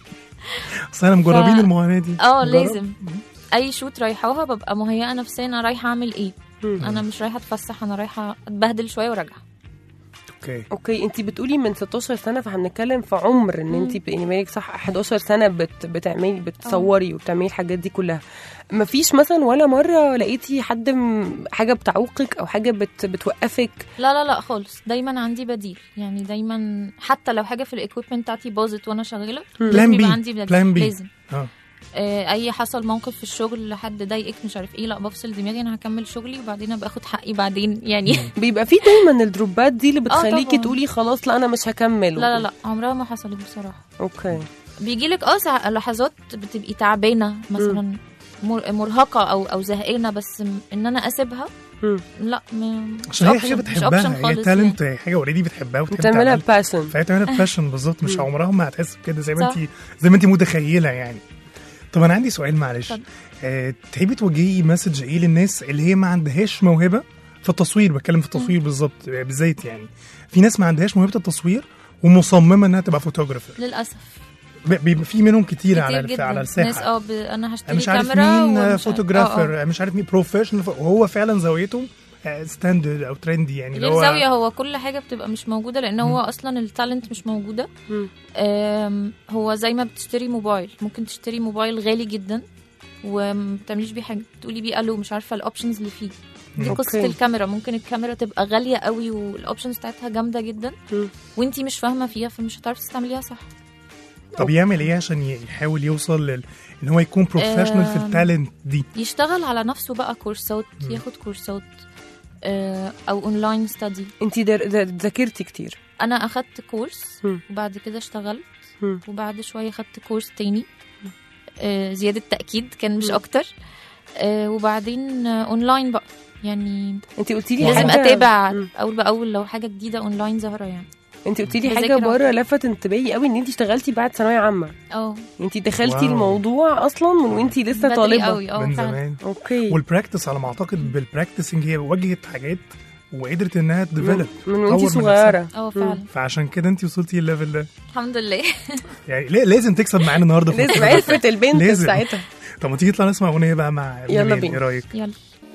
اصل انا مجربين ف- المعاناه دي اه مجرب. لازم اي شوت رايحاها ببقى مهيئه نفسيا انا رايحه اعمل ايه انا مش رايحه اتفسح انا رايحه اتبهدل شويه وراجعه اوكي اوكي انت بتقولي من 16 سنه فهنتكلم في عمر ان انت يعني بالك صح 11 سنه بت بتعملي بتصوري وبتعملي الحاجات دي كلها مفيش مثلا ولا مره لقيتي حد م- حاجه بتعوقك او حاجه بت بتوقفك لا لا لا خالص دايما عندي بديل يعني دايما حتى لو حاجه في الاكويبمنت بتاعتي باظت وانا شغاله بلان لازم بي يبقى عندي بديل بلان بي لازم اه آه، اي حصل موقف في الشغل حد ضايقك مش عارف ايه لا بفصل دماغي انا هكمل شغلي وبعدين ابقى اخد حقي بعدين يعني بيبقى في دايما الدروبات دي اللي بتخليكي طبعاً. تقولي خلاص لا انا مش هكمل لا لا لا عمرها ما حصلت بصراحه اوكي بيجي لك اه ساع- لحظات بتبقي تعبانه مثلا مر- مرهقه او او زهقانه بس م- ان انا اسيبها لا م- عشان هي مش حاجه option- مش option بتحبها هي خالص تالنت هي حاجه اوريدي بتحبها وتحب بتعملها تعملها. باشن فهي تعملها باشن بالظبط مش مم. عمرها ما هتحس بكده زي ما صح. انت زي ما انت متخيله يعني طب انا عندي سؤال معلش اتفضل. أه تحبي توجهي مسج ايه للناس اللي هي ما عندهاش موهبه في التصوير بتكلم في التصوير بالظبط آه، بالذات يعني في ناس ما عندهاش موهبه التصوير ومصممه انها تبقى فوتوغرافر للاسف ب- بيبقى في منهم كتير على كتير الف- جدا على ناس الساحه اه ب... انا هشتري مش عارف كاميرا مين ومش عارف- فوتوغرافر آه، آه. مش عارف مين بروفيشنال وهو فعلا زاويته ستاند او ترندي يعني اللي غير هو زاويه هو كل حاجه بتبقى مش موجوده لان هو اصلا التالنت مش موجوده آم، هو زي ما بتشتري موبايل ممكن تشتري موبايل غالي جدا وما بتعمليش بيه حاجه تقولي بيه الو مش عارفه الاوبشنز اللي فيه دي أوكي. قصه الكاميرا ممكن الكاميرا تبقى غاليه قوي والاوبشنز بتاعتها جامده جدا وانتي مش فاهمه فيها فمش هتعرفي تستعمليها صح طب يعمل ايه عشان ي- يحاول يوصل لل... ان هو يكون بروفيشنال في آم، التالنت دي يشتغل على نفسه بقى كورسات ياخد كورسات آه، او اونلاين ستادي انت ذاكرتي كتير انا اخدت كورس مم. وبعد كده اشتغلت مم. وبعد شويه خدت كورس تاني آه، زياده تاكيد كان مش مم. اكتر آه، وبعدين آه، اونلاين بقى يعني انت قلتي لي لازم حاجة- اتابع مم. اول باول لو حاجه جديده اونلاين ظاهره يعني انت قلتي لي حاجه بذاكر بره لفت انتباهي قوي ان انت اشتغلتي بعد ثانويه عامه اه انت دخلتي واو. الموضوع اصلا من وانت لسه بدري طالبه قوي، اه من فعلا. زمان اوكي والبراكتس على ما اعتقد بالبراكتسنج هي واجهت حاجات وقدرت انها تديفلوب من وانتي صغيره اه فعلا فعشان كده انت وصلتي الليفل ده الحمد لله يعني ليه- لازم تكسب معانا النهارده في لازم الفقرة. عرفت البنت لازم. ساعتها طب ما تيجي نطلع نسمع اغنيه بقى مع يلا جمال، بينا. ايه رايك يلا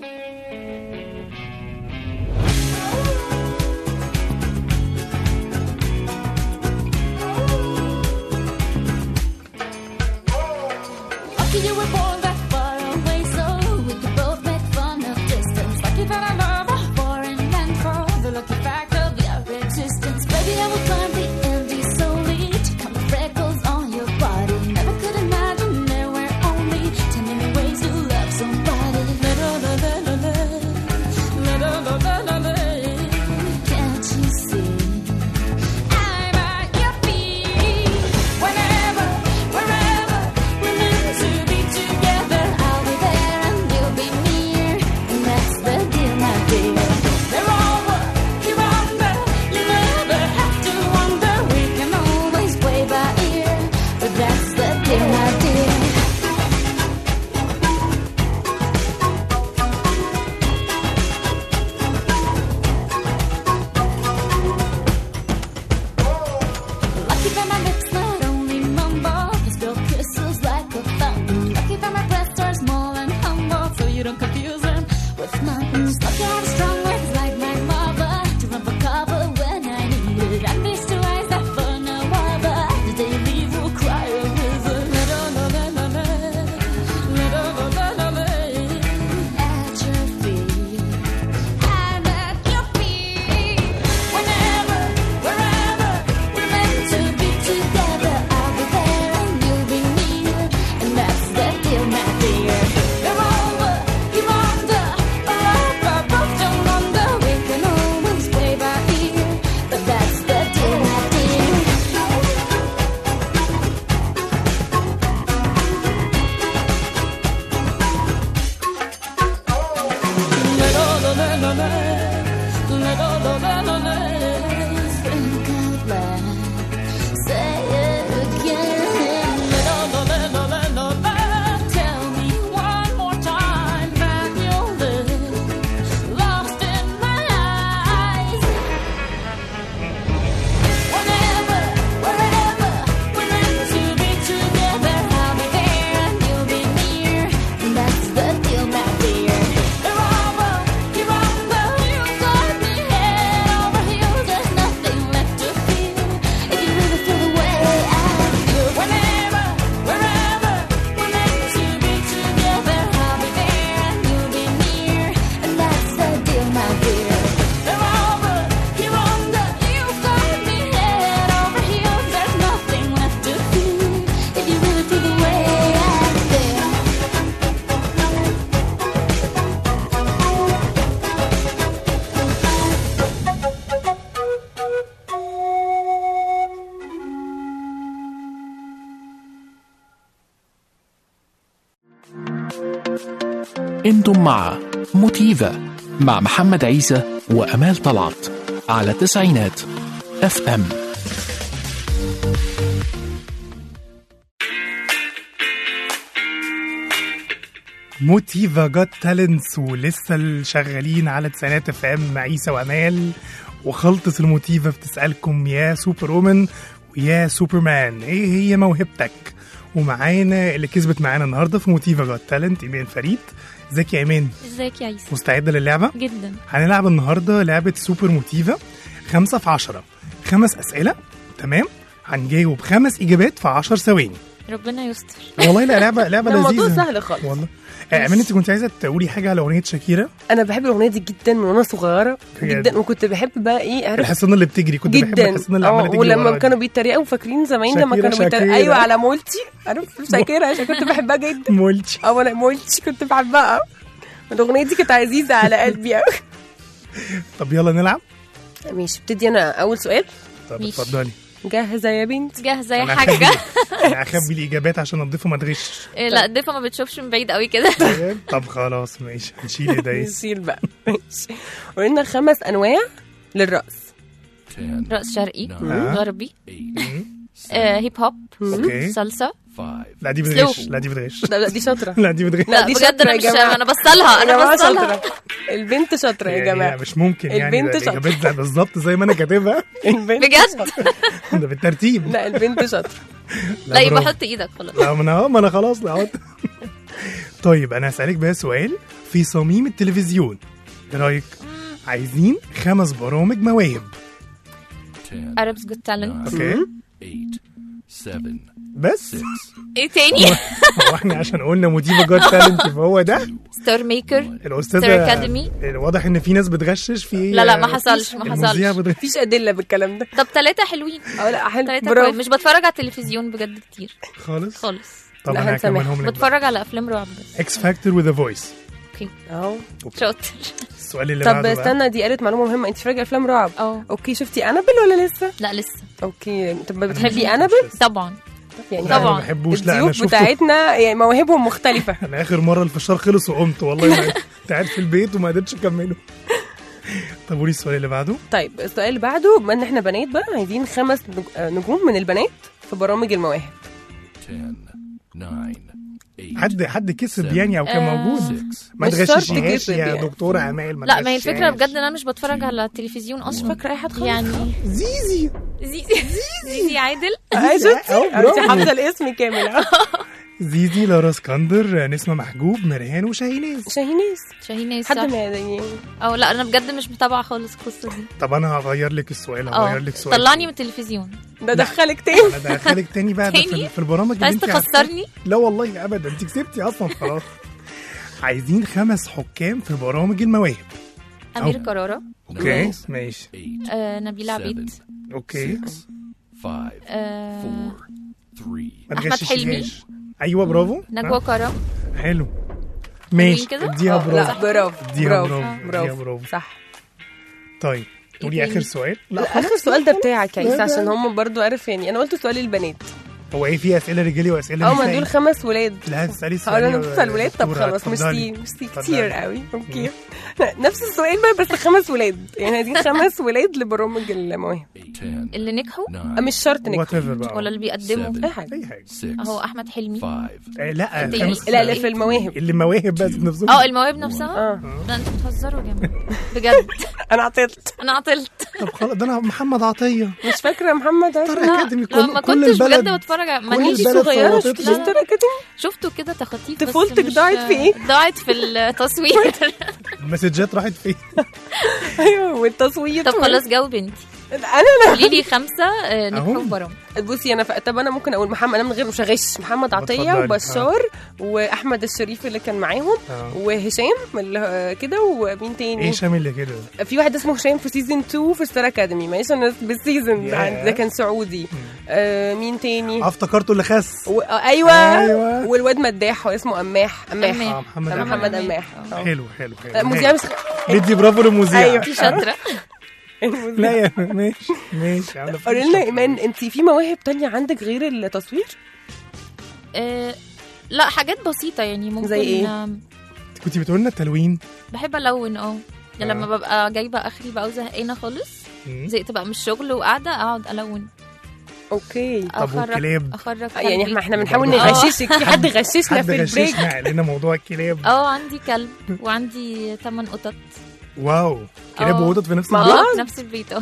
Lucky you were born that far away, so we could both make fun of distance. Lucky that I love a foreign land for the lucky fact of your existence. Baby, I will climb the Andes solely to count the freckles on your body. Never could imagine there were only ten million ways to love somebody. La la la la la la, la la la la la la. Can't you see? I'm at your feet whenever, wherever. We're meant to be together. I'll be there and you'll be near. And that's the deal, my dear. They're all what you wonder. You never have to wonder. We can always play by ear. But that's the deal, my dear. Lucky that my lips not only mumble, they spill kisses like a fountain. Lucky that my breasts are small and humble, so you don't confuse them with mountains. Lucky I have strong words like my mother to run for cover when I need it. And these two eyes that for no other, the day leave will cry a river. La la la la la la, la la la la la la. At your feet, I'm at your feet. Whenever, wherever. We're meant to be together. I'll be there and you'll be near, and that's the deal, my dear. You're over, you're under, around, but both don't wonder. We can always play by ear, but that's the deal, my dear. Think out loud. Say it again. Tell me one more time that you'll live lost in my eyes. Whenever, wherever we're meant to be together, I'll be there and you'll be near. And that's the deal, my dear. You're over, you're under, you've got me head over heels. There's nothing left to feel if you really feel the way I feel. Whenever, wherever we're meant to be together, I'll be there and you'll be near. And that's the deal, my dear. You're over, you're under, you've got me head over heels. There's nothing left to feel if you really feel the way I feel. انتم مع موتيفا مع محمد عيسى وامال طلعت على تسعينات اف ام موتيفا جات تالنتس ولسه شغالين على تسعينات اف ام مع عيسى وامال وخلطة الموتيفا بتسألكم يا سوبر وومن ويا سوبرمان ايه هي موهبتك ومعانا اللي كسبت معانا النهارده في موتيفا جوت تالنت ايمان فريد ازيك يا ايمان ازيك يا عيسى مستعده للعبه جدا هنلعب النهارده لعبه سوبر موتيفا خمسة في عشرة خمس اسئله تمام هنجاوب خمس اجابات في 10 ثواني ربنا يستر والله لا لعبه لعبه لا، لذيذه الموضوع سهل خالص والله آه، ايمان انت كنت عايزه تقولي حاجه على اغنيه شاكيرا انا بحب الاغنيه دي جدا من وانا صغيره بجد؟ جدا وكنت بحب بقى ايه عارف الحصان اللي بتجري كنت بحب جدا الحصان اللي عماله اه تجري ولما وراها دي. كانوا بيتريقوا فاكرين زمان لما شاكيرا، كانوا بيتريقوا شاكيرا. ايوه على مولتي عارف شاكيرا عشان كنت بحبها جدا مولتي اه انا مولتي كنت بحبها الاغنيه دي كانت عزيزه على قلبي قوي طب يلا نلعب ماشي ابتدي انا اول سؤال طب ماشي. اتفضلي جاهزه يا بنت جاهزه يا أنا حاجه هخبي- انا هخبي الاجابات عشان الضيفه ما تغش إيه، لا الضيفه ما بتشوفش من بعيد قوي كده طب خلاص ماشي هنشيل ايديس نشيل بقى ماشي قلنا خمس انواع للرقص رقص شرقي آه. غربي آه، هيب هوب أوكي. صلصه لا دي سلو. بتغش لا دي بتغش لا لا دي شاطره لا دي بتغش لا دي بجد شاطرة انا يا مش جماعة. انا بصلها يا انا جماعة بصلها شاطرة. البنت شاطره يا يعني جماعه مش ممكن يعني البنت ده شاطرة. الاجابات زي بالظبط زي ما انا كاتبها البنت بجد ده بالترتيب لا البنت شاطره لا يبقى برافو. حط ايدك خلاص لا ما انا ما انا خلاص لا أهو. طيب انا هسألك بقى سؤال في صميم التلفزيون ايه رايك عايزين خمس برامج مواهب Arabs Got Talent اوكي بس ايه تاني هو احنا عشان قلنا مديفة جاد تالنت فهو ده ستار ميكر الاستاذه ستار اكاديمي واضح ان في ناس بتغشش في لا لا ما حصلش ما المذيعة حصلش بتغش. مفيش ادله بالكلام ده طب ثلاثة حلوين اه لا حلو ثلاثة برافو كويس مش بتفرج على التلفزيون بجد كتير خالص خالص طب لا، انا هنسامحك. هكملهم لك بقى. بتفرج على افلام رعب بس اكس فاكتور وذ فويس اوكي اهو شاطر السؤال اللي طب بعده بقى. استنى دي قالت معلومه مهمه انت بتتفرجي افلام رعب اه اوكي شفتي انابل ولا لسه لا لسه اوكي طب بتحبي انابل طبعا يعني لا، طبعا. ما بحبوش لا انا الضيوف شفته بتاعتنا يعني مواهبهم مختلفه انا اخر مره الفشار خلص وقمت والله ما- كنت قاعد في البيت وما قدرتش اكمله طب قولي السؤال اللي بعده طيب السؤال اللي بعده بما ان احنا بنات بقى عايزين خمس نج- آه، نجوم من البنات في برامج المواهب حد حد كسب يعني او كان آه. موجود ما مش شرط تغششيهاش كسب يا يعني. دكتوره امال ما لا ما هي الفكره تغششيهاش. بجد ان انا مش بتفرج على التلفزيون اصلا فاكره اي حد خالص يعني زيزي زيزي زيزي عادل اه شفتي أهو، انت برافو. حافظه الاسم كامل زيزي لارا اسكندر نسمة محجوب مرهان وشاهيناز شاهيناز شاهين حد صح ما يعني او لا انا بجد مش متابعه خالص القصه دي طب انا هغير لك السؤال هغير اه لك سؤال طلعني من التلفزيون ده دخلك تاني انا دخلك تاني بقى ده في, تاني؟ في البرامج اللي عايز انت عارفاها. تخسرني لا والله ابدا انت كسبتي اصلا خلاص عايزين خمس حكام في برامج المواهب امير أو. كرارة اوكي ماشي آه نبيلة عبيد اوكي آه ما أحمد حلمي. تغششيهاش ايوه برافو نجوى ها؟ كرم حلو ماشي كده؟ اديها آه، لا برافو برافو اديها برافو برافو اديها برافو برافو صح طيب قولي تاني؟ اخر سؤال لا اخر سؤال ده بتاعك يا لا، عيسى ده- عشان هم برضو عارف يعني انا قلت سؤال للبنات هو ايه في اسئله رجالي واسئله اه ما نسائي؟ دول خمس ولاد لا تسالي هقول سؤال انا يا بص الولاد طب دكتورة، خلاص اتفضلي. ميرسي ميرسي اتفضلي. كتير قوي اوكي لا، نفس السؤال بقى بس خمس ولاد يعني عايزين خمس ولاد لبرامج المواهب اللي نجحوا آه، مش شرط نجحوا وات ايفر بقى ولا اللي بيقدموا اي حاجه اي حاجه اهو احمد حلمي آه، لا التاني. خمس لا لا في المواهب اللي مواهب بس نفسهم اه المواهب نفسها اه لا انتوا بتهزروا يا جماعه بجد انا عطلت انا عطلت طب خلاص ده انا محمد عطيه مش فاكره محمد طارق عارف اكاديمي لا كل ما كل كنتش البلد بجد بتفرج على كل مانيش البلد صغيره صوتت شفتي له. ستار اكاديمي شفته كده تخطيف بس طفولتك مش- ضاعت في إيه؟ ضاعت في التصوير المسجات راحت فين ايوه والتصوير طب خلاص جاوب انت انا لا قولي لي خمسه آه، نجحوا أهو. في برامج بصي انا ف... طب انا ممكن اقول محمد انا من غير مش هغش محمد عطيه اتفضلي. وبشار واحمد الشريف اللي كان معاهم آه. وهشام اللي آه، كده ومين تاني ايه شامل اللي كده في واحد اسمه هشام في سيزون 2 في ستار اكاديمي ماشي انا بالسيزون ياه. ده كان سعودي آه مين تاني اه افتكرته اللي خس و... آه ايوه أيوة. والواد مداح هو اسمه اماح اماح أماح. اه محمد آه، أمين. محمد اماح آه. حلو حلو آه، حلو مذيع مش ندي برافو للمذيع أيوة. انت شاطره لا يا ماشي ماشي عامله قولي لنا ايمان انت في مواهب تانية عندك غير التصوير آه، لا حاجات بسيطه يعني ممكن زي إيه؟ آم، كنت بتقول لنا التلوين بحب الون اه يعني آه. لما ببقى جايبه اخري بقى وزهقانه خالص مم. زهقت بقى من الشغل وقاعده اقعد الون اوكي طب والكلاب؟ اخرج يعني كلبي. احنا احنا بنحاول آه. نغششك في حد غششنا حد في البريك غششنا قال لنا موضوع الكلاب اه عندي كلب وعندي ثمان قطط واو كلاب آه. وقطط في نفس مع البيت بعض؟ في نفس البيت اه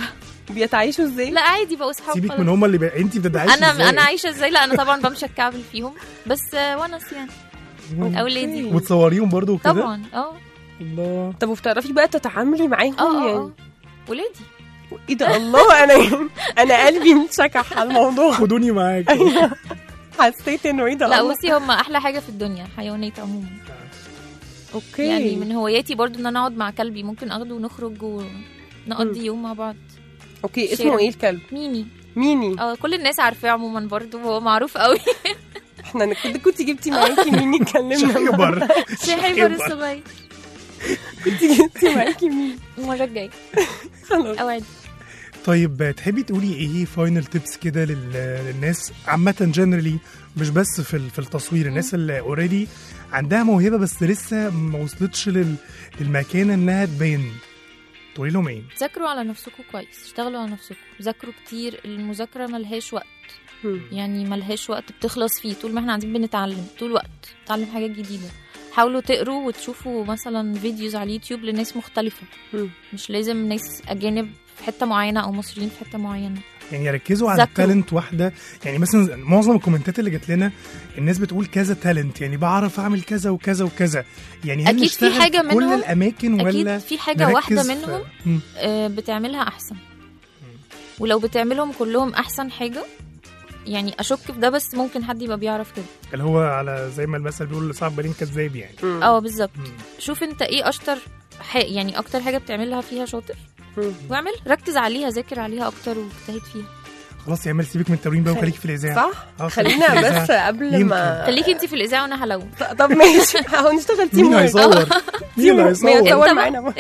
بيتعايشوا ازاي لا عادي بقوا صحاب سيبك خلاص. من هما اللي بقى انت بتدعيش انا انا عايشه ازاي لا انا طبعا بمشي الكعبل فيهم بس آه، ونس يعني اولادي وتصوريهم برضو وكده طبعا اه الله طب وبتعرفي بقى تتعاملي معاهم اه اه يعني اه ولادي ايه ده الله انا انا قلبي متشكح على الموضوع خدوني معاك أيوة. حسيت انه ايه ده لا الله. بصي هم احلى حاجه في الدنيا حيوانات عموما اوكي يعني من هواياتي برضو ان انا اقعد مع كلبي ممكن اخده ونخرج ونقضي يوم مع بعض اوكي اسمه شارع. ايه الكلب ميني ميني اه كل الناس عارفاه عموما برضو هو معروف قوي احنا كنت كنت جبتي معاكي ميني اتكلمنا شحبر شحيبر الصغير كنت جبتي معاكي مين المره الجايه خلاص اوعد طيب تحبي تقولي ايه فاينل تيبس كده لل- للناس عامة جنرالي مش بس في ال- في التصوير الناس اللي اوريدي عندها موهبة بس لسه ما وصلتش لل- للمكان انها تبين تقولي لهم ايه؟ ذاكروا على نفسكم كويس اشتغلوا على نفسكم ذاكروا كتير المذاكره ملهاش وقت يعني ملهاش وقت بتخلص فيه طول ما احنا قاعدين بنتعلم طول الوقت نتعلم حاجات جديده حاولوا تقروا وتشوفوا مثلا فيديوز على اليوتيوب لناس مختلفة مش لازم ناس أجانب في حتة معينة أو مصريين في حتة معينة يعني ركزوا على ذاكروا. تالنت واحده يعني مثلا معظم الكومنتات اللي جات لنا الناس بتقول كذا تالنت يعني بعرف اعمل كذا وكذا وكذا يعني هل أكيد في نشتغل حاجة في كل منهم- الاماكن ولا أكيد في حاجة نركز واحدة في- منهم مم. آه، بتعملها أحسن ولو بتعملهم كلهم أحسن حاجة يعني أشك في ده بس ممكن حد يبقى بيعرف كده اللي هو على زي ما المثل بيقول صعب بالين كذاب يعني اه بالظبط شوف انت ايه اشطر ح... يعني اكتر حاجه بتعملها فيها شاطر واعمل ركز عليها ذاكر عليها اكتر واجتهد فيها خلاص يا امال سيبك من التمرين بقى وخليك في الاذاعه صح؟ آه، خليك في خلينا الإذاعة. بس قبل ما خليكي انت في الاذاعه وانا هلون طب ماشي اهو نشتغل تيم مين ورك. هيصور؟ مين اللي مين هيصور؟ هيصور انت معانا بقى.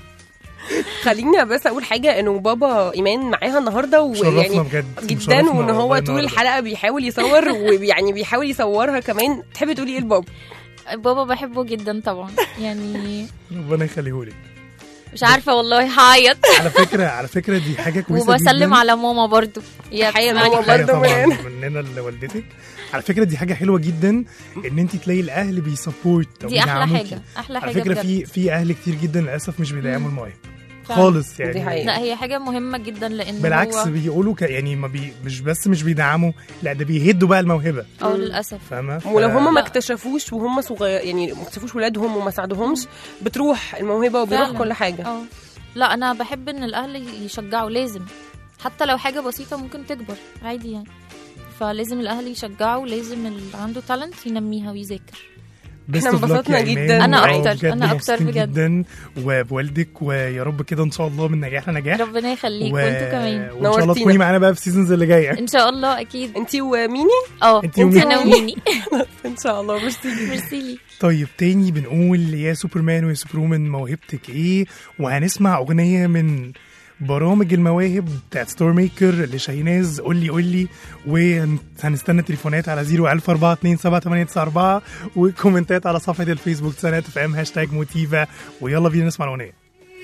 خلينا بس اقول حاجه انه بابا ايمان معاها النهارده شرفنا ويعني بجد جدا شرفنا وان هو والله طول النهاردة. الحلقه بيحاول يصور ويعني بيحاول يصورها كمان تحبي تقولي ايه لبابا بابا بحبه جدا طبعا يعني ربنا يخليهولك مش عارفه والله هعيط على فكره على فكره دي حاجه كويسه وبسلم جدا. على ماما برضو يا تحية بتسمعني لماما حاجة برضو طبعا من مننا لوالدتك على فكره دي حاجه حلوه جدا ان انت تلاقي الاهل بيسبورت أو دي احلى بيدعموكي. حاجه احلى على حاجه فكره بجد في في اهل كتير جدا للاسف مش بيدعموا المواهب فعلا. خالص يعني دي حقيقة. لا هي حاجه مهمه جدا لان بالعكس هو بيقولوا ك... يعني ما بي... مش بس مش بيدعموا لا ده بيهدوا بقى الموهبه او للاسف فاهمه ف... ولو هم ما لا. اكتشفوش وهم صغير يعني ما اكتشفوش ولادهم وما ساعدوهمش بتروح الموهبه وبيروح فعلا. كل حاجه اه لا انا بحب ان الاهل يشجعوا لازم حتى لو حاجه بسيطه ممكن تكبر عادي يعني فلازم الاهل يشجعوا لازم اللي عنده تالنت ينميها ويذاكر Best إحنا of luck انبسطنا يا إيمان. جداً. أنا آه، أكتر، بجد أنا أكتر مبسوطين بجد. جدا وبوالدك ويا رب كده ان شاء الله من نجاح لنجاح ربنا يخليك و... وانتوا كمان وان شاء الله نورتينا. تكوني معانا بقى في السيزونز اللي جايه ان شاء الله اكيد انتي وميني اه انتي انت وميني. انا وميني ان شاء الله ميرسي ميرسي لي طيب تاني بنقول يا سوبرمان ويا سوبرومان موهبتك ايه وهنسمع اغنيه من برامج المواهب بتاعت ستور ميكر لشاهيناز قول لي قول لي وهنستنى تليفونات على 01042 وكومنتات على صفحه الفيسبوك سنة اف ام هاشتاج موتيفا ويلا بينا نسمع الاغنيه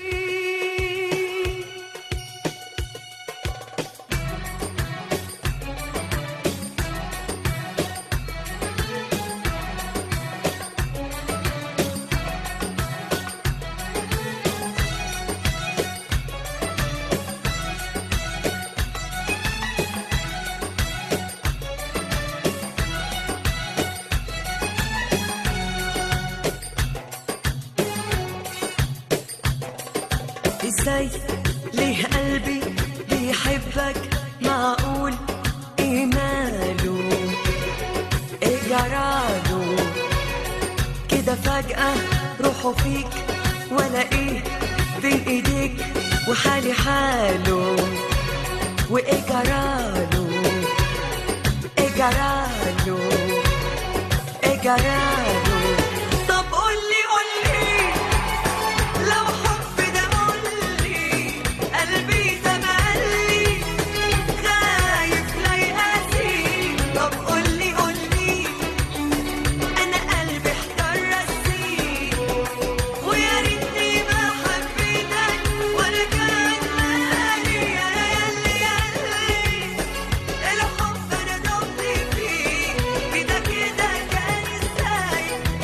ازاي ليه قلبي بيحبك معقول ايه ماله ايه جراله كده فجأة روحه فيك ولا ايه بين ايديك وحالي حاله وايه جراله ايه جراله ايه جراله طب قولي قولي لو حب ده قولي قلبي تملي خايف لا يقاسي طب قولي قولي انا قلبي احتار راسي ويا ريتني ما حبيتك ولا كان مالي يا ياللي ياللي الحب انا دمت فيه كده كده كان ازاي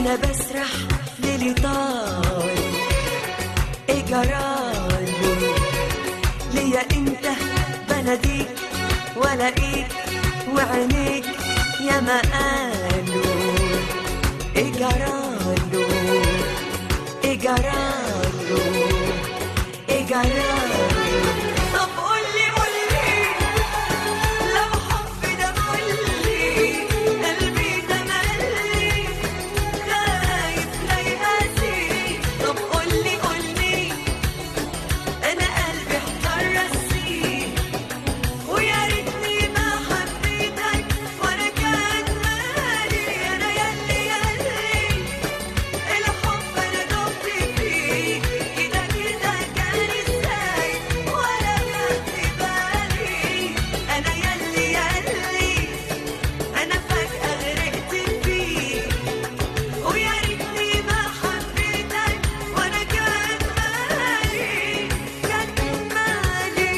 انا بسرح ليلي طال ايه جرالي ليا انت بناديك ولاقيك وعينيك يا ما قالوا ايه جراله ايه جراله ايه جراله طب قولي قولي لو حبي ده كلي قلبي ده مقلي خايف لا يقاسي طب قولي قولي انا قلبي احتار راسي ويا ريتني ما حبيتك وانا كان مالي انا ياللي ياللي الحب انا دمت فيه كده كده كان ازاي ولا خدت بالي انا ياللي ياللي انا فجأة غرقت فيه ويا ريتني ما حبيتك وانا كان مالي كان مالي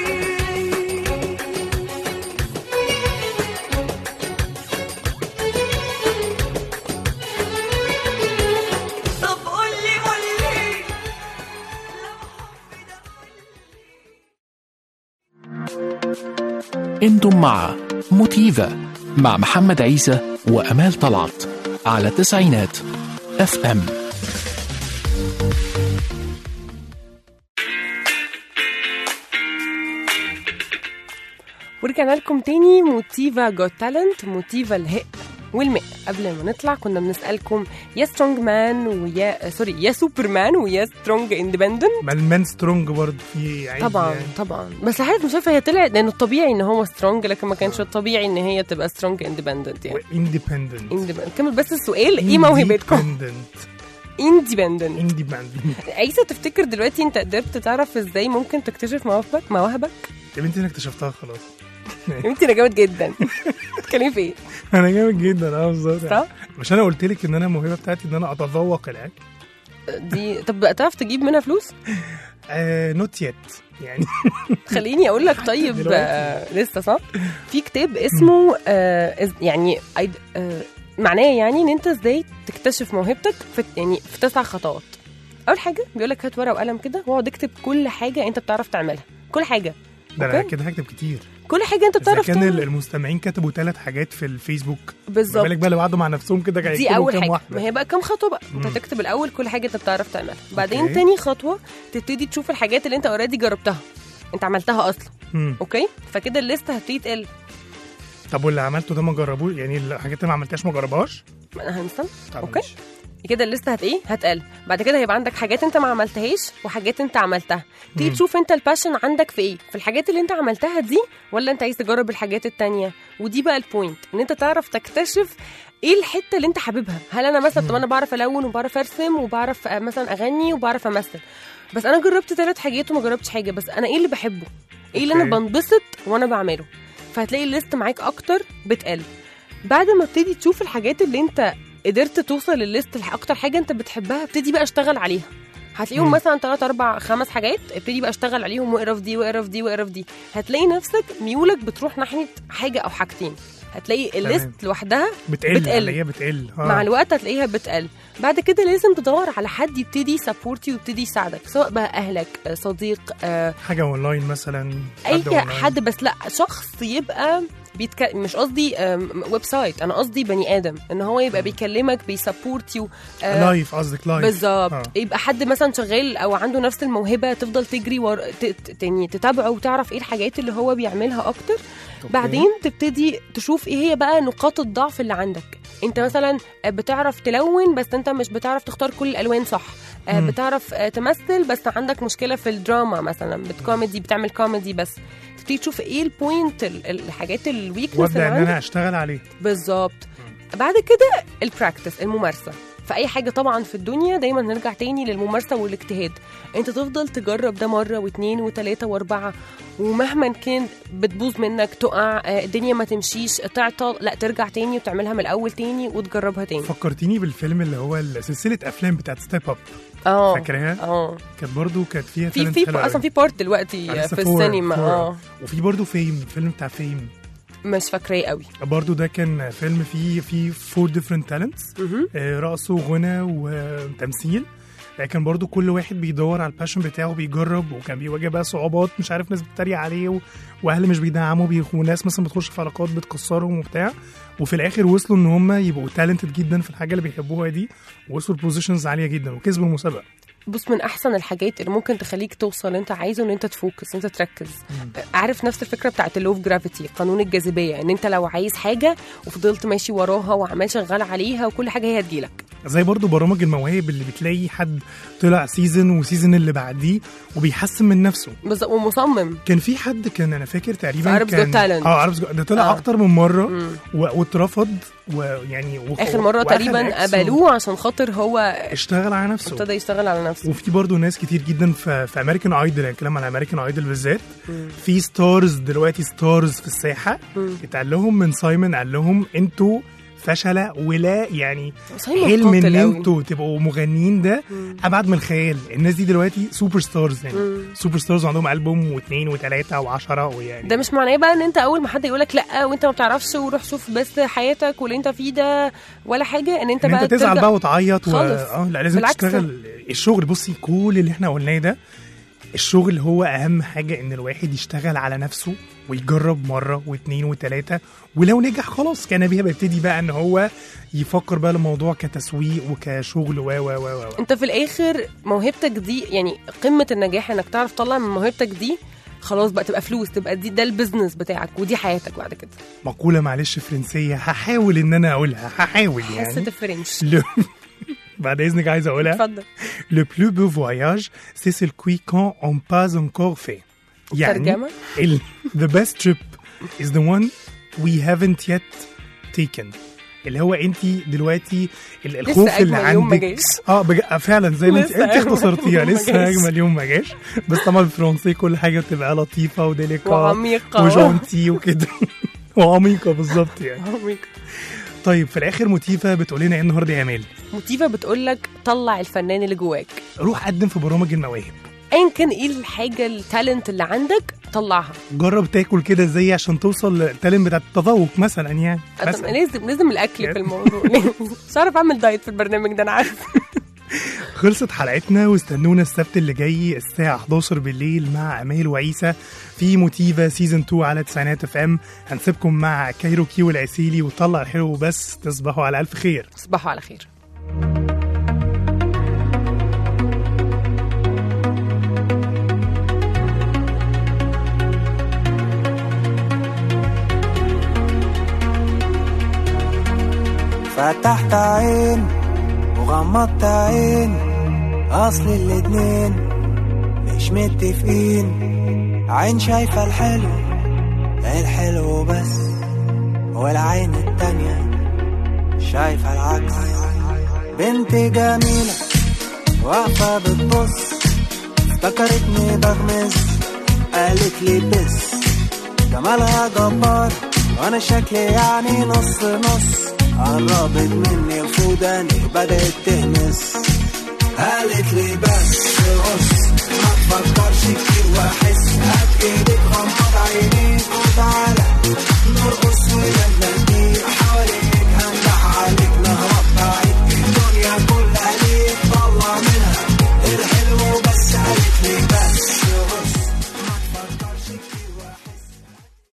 طب قولي قولي انتم مع موتيفا مع محمد عيسى وامال طلعت على تسعينات اف ام ورجعنا لكم تاني موتيفا جوت تالنت موتيفا الهق والماء قبل ما نطلع كنا بنسألكم يا سترونج مان ويا سوري يا سوبرمان ويا سترونج اندبندنت ما المان سترونج برضه في عادي طبعا يعني. طبعا بس حضرتك مش شايفه هي طلعت لانه الطبيعي ان هو سترونج لكن ما كانش الطبيعي ان هي تبقى سترونج اندبندنت يعني اندبندنت independent. كمل بس السؤال ايه موهبتكم اندبندنت اندبندنت عيسى تفتكر دلوقتي انت قدرت تعرف ازاي ممكن تكتشف مواهبك مواهبك يا بنتي انا اكتشفتها خلاص يا بنتي انا جامد جدا بتتكلمي في ايه انا جامد جدا اه بالظبط صح؟ مش انا قلت لك ان انا الموهبه بتاعتي ان انا اتذوق الاكل دي طب بقى تعرف تجيب منها فلوس آه نوت يت يعني خليني اقول لك طيب دلوقتي. آه لسه صح في كتاب اسمه آه إز- يعني أيد- آه معناه يعني ان انت ازاي تكتشف موهبتك في يعني في تسع خطوات اول حاجه بيقول لك هات ورقه وقلم كده واقعد اكتب كل حاجه انت بتعرف تعملها كل حاجه ده انا أوكي. كده هكتب كتير كل حاجه انت اذا بتعرف كان تعملها المستمعين كتبوا ثلاث حاجات في الفيسبوك بالظبط. ما بالك بقى لو قعدوا مع نفسهم كده دي هيكتبوا اول كام حاجه واحده ما هي بقى كام خطوه بقى انت مم. هتكتب الاول كل حاجه انت بتعرف تعملها بعدين أوكي. تاني خطوه تبتدي تشوف الحاجات اللي انت اوريدي جربتها انت عملتها اصلا مم. اوكي فكده الليسته هتبتدي تقل طب واللي عملته ده ما جربوش يعني الحاجات اللي ما عملتهاش ما جربهاش ما انا هنستنى طب اوكي ماشي. كده الليسته هت ايه هتقل بعد كده هيبقى عندك حاجات انت ما عملتهاش وحاجات انت عملتها تيجي مم. تشوف انت الباشن عندك في ايه في الحاجات اللي انت عملتها دي ولا انت عايز تجرب الحاجات التانية ودي بقى البوينت ان انت تعرف تكتشف ايه الحته اللي انت حاببها هل انا مثلا طب انا بعرف الون وبعرف ارسم وبعرف آه، مثلا اغني وبعرف امثل بس انا جربت ثلاث حاجات وما جربتش حاجه بس انا ايه اللي بحبه ايه اللي انا أوكي. بنبسط وانا بعمله فهتلاقي الليست معاك اكتر بتقل بعد ما ابتدي تشوف الحاجات اللي انت قدرت توصل للليست لح- اكتر حاجه انت بتحبها ابتدي بقى اشتغل عليها هتلاقيهم مم. مثلا 3 4 5 حاجات ابتدي بقى اشتغل عليهم واقرا في دي واقرا في دي واقرا في دي هتلاقي نفسك ميولك بتروح ناحيه حاجه او حاجتين هتلاقي الليست لوحدها بتقل بتقل. اللي هي بتقل آه. مع الوقت هتلاقيها بتقل بعد كده لازم تدور على حد يبتدي يسابورت ويبتدي يساعدك سواء بقى اهلك آه، صديق آه، حاجه اونلاين مثلا اي أونلاين. حد بس لا شخص يبقى بيتك... مش قصدي آم، ويب سايت انا قصدي بني ادم ان هو يبقى بيكلمك بيسابورت يو لايف قصدك لايف بالظبط آه. يبقى حد مثلا شغال او عنده نفس الموهبه تفضل تجري ور... ت... ت- يعني تتابعه وتعرف ايه الحاجات اللي هو بيعملها اكتر بعدين تبتدي تشوف ايه هي بقى نقاط الضعف اللي عندك انت مثلا بتعرف تلون بس انت مش بتعرف تختار كل الالوان صح آه، مم. بتعرف آه، تمثل بس عندك مشكله في الدراما مثلا بتكوميدي بتعمل كوميدي بس تبتدي تشوف ايه البوينت ال- الحاجات الويكنس اللي وابدا ان عندك انا اشتغل عليه بالظبط بعد كده البراكتس الممارسه في اي حاجه طبعا في الدنيا دايما نرجع تاني للممارسه والاجتهاد انت تفضل تجرب ده مره واثنين وثلاثه واربعه ومهما كان بتبوظ منك تقع آه، الدنيا ما تمشيش تعطل لا ترجع تاني وتعملها من الاول تاني وتجربها تاني فكرتيني بالفيلم اللي هو سلسله افلام بتاعت ستيب اب اه فاكراها اه كانت برضو كانت فيها في talent في حلو اصلا أوي. في بارت دلوقتي آه، آه، لسه في فور- السينما فور. اه وفي برضو فيم الفيلم بتاع فيم مش فاكراه قوي برضو ده كان فيلم فيه فيه فور ديفرنت تالنتس رقص وغنى وتمثيل لكن برضو كل واحد بيدور على الباشن بتاعه بيجرب وكان بيواجه بقى صعوبات مش عارف ناس بتتريق عليه و... واهل مش بيدعموا بي... وناس مثلا بتخش في علاقات بتكسرهم وبتاع وفي الاخر وصلوا ان هم يبقوا تالنتد جدا في الحاجه اللي بيحبوها دي ووصلوا لبوزيشنز عاليه جدا وكسبوا المسابقه بص من احسن الحاجات اللي ممكن تخليك توصل اللي انت عايزه ان انت تفوكس انت تركز عارف نفس الفكره بتاعت اللو اوف جرافيتي قانون الجاذبيه ان انت لو عايز حاجه وفضلت ماشي وراها وعمال شغال عليها وكل حاجه هي هتجيلك زي برضو برامج المواهب اللي بتلاقي حد طلع سيزون وسيزون اللي بعديه وبيحسن من نفسه بالظبط ومصمم كان في حد كان انا فاكر تقريبا في Arabs كان Got Talent. اه عربس ده طلع آه. آه. اكتر من مره مم. و- واترفض ويعني و... اخر مره وأخد تقريبا إكس قبلوه عشان خاطر هو اشتغل على نفسه ابتدى يشتغل على نفسه وفي برضه ناس كتير جدا في, في امريكان ايدل يعني الكلام على امريكان ايدل بالذات مم. في ستارز دلوقتي ستارز في الساحه مم. اتقال لهم من سايمون قال لهم انتوا فشله ولا يعني سايمون حلم ان قاتل أوي. انتوا تبقوا مغنيين ده ابعد من الخيال الناس دي دلوقتي سوبر ستارز يعني مم. سوبر ستارز وعندهم البوم واثنين وثلاثه وعشرة ويعني ده مش معناه بقى ان انت اول ما حد يقولك لا وانت ما بتعرفش وروح شوف بس حياتك واللي انت فيه ده ولا حاجه ان انت ان بقى انت تزعل ترجع- بقى وتعيط و... خالص. اه لا لازم بالعكس. تشتغل الشغل بصي كل اللي احنا قلناه ده الشغل هو اهم حاجه ان الواحد يشتغل على نفسه ويجرب مره واثنين وثلاثه ولو نجح خلاص كان بيها بيبتدي بقى ان هو يفكر بقى الموضوع كتسويق وكشغل و و و و انت في الاخر موهبتك دي يعني قمه النجاح انك تعرف تطلع من موهبتك دي خلاص بقى تبقى فلوس تبقى دي ده البيزنس بتاعك ودي حياتك بعد كده مقوله معلش فرنسيه هحاول ان انا اقولها هحاول حصه يعني الفرنش Le- بعد اذنك عايز اقولها اتفضل Le plus beau voyage, c'est celui qu'on n'a pas encore fait. يعني ترجمة؟ ال, the best trip is the one we haven't yet taken. اللي هو انت دلوقتي ال- الخوف لسه اللي أجمل يوم ما عندك جاش. اه بج... فعلا زي ما انت لسه انت أجمل اختصرتيها يوم ما لسه جاش. اجمل يوم ما جاش بس طبعا بالفرنسي كل حاجه بتبقى لطيفه وديليكا وعميقة. وجونتي وكده وعميقه بالظبط يعني عميقة. طيب في الاخر موتيفا بتقول لنا ايه النهارده يا امال موتيفا بتقول لك طلع الفنان اللي جواك روح قدم في برامج المواهب ايا كان ايه الحاجه التالنت اللي عندك طلعها جرب تاكل كده ازاي عشان توصل للتالنت بتاع التذوق مثلا يعني أطم- مثلا لازم لازم الاكل في الموضوع مش عارف اعمل دايت في البرنامج ده انا عارف خلصت حلقتنا واستنونا السبت اللي جاي الساعة 11 بالليل مع أمال وعيسى في موتيفا سيزون 2 على تسعينات اف ام هنسيبكم مع كايروكي والعسيلي وطلع الحلو بس تصبحوا على ألف خير تصبحوا على خير فتحت عين وغمضت عين اصل الاتنين مش متفقين عين شايفة الحلو الحلو بس والعين التانية شايفة العكس بنت جميلة واقفة بتبص افتكرتني بغمز قالت لي بس جمالها جبار وانا شكلي يعني نص نص قربت مني وفوداني بدأت تهمس قالت لي بس بص ما تفكرش كتير واحس هات ايدك غمض عينيك وتعالى نرقص ونبنى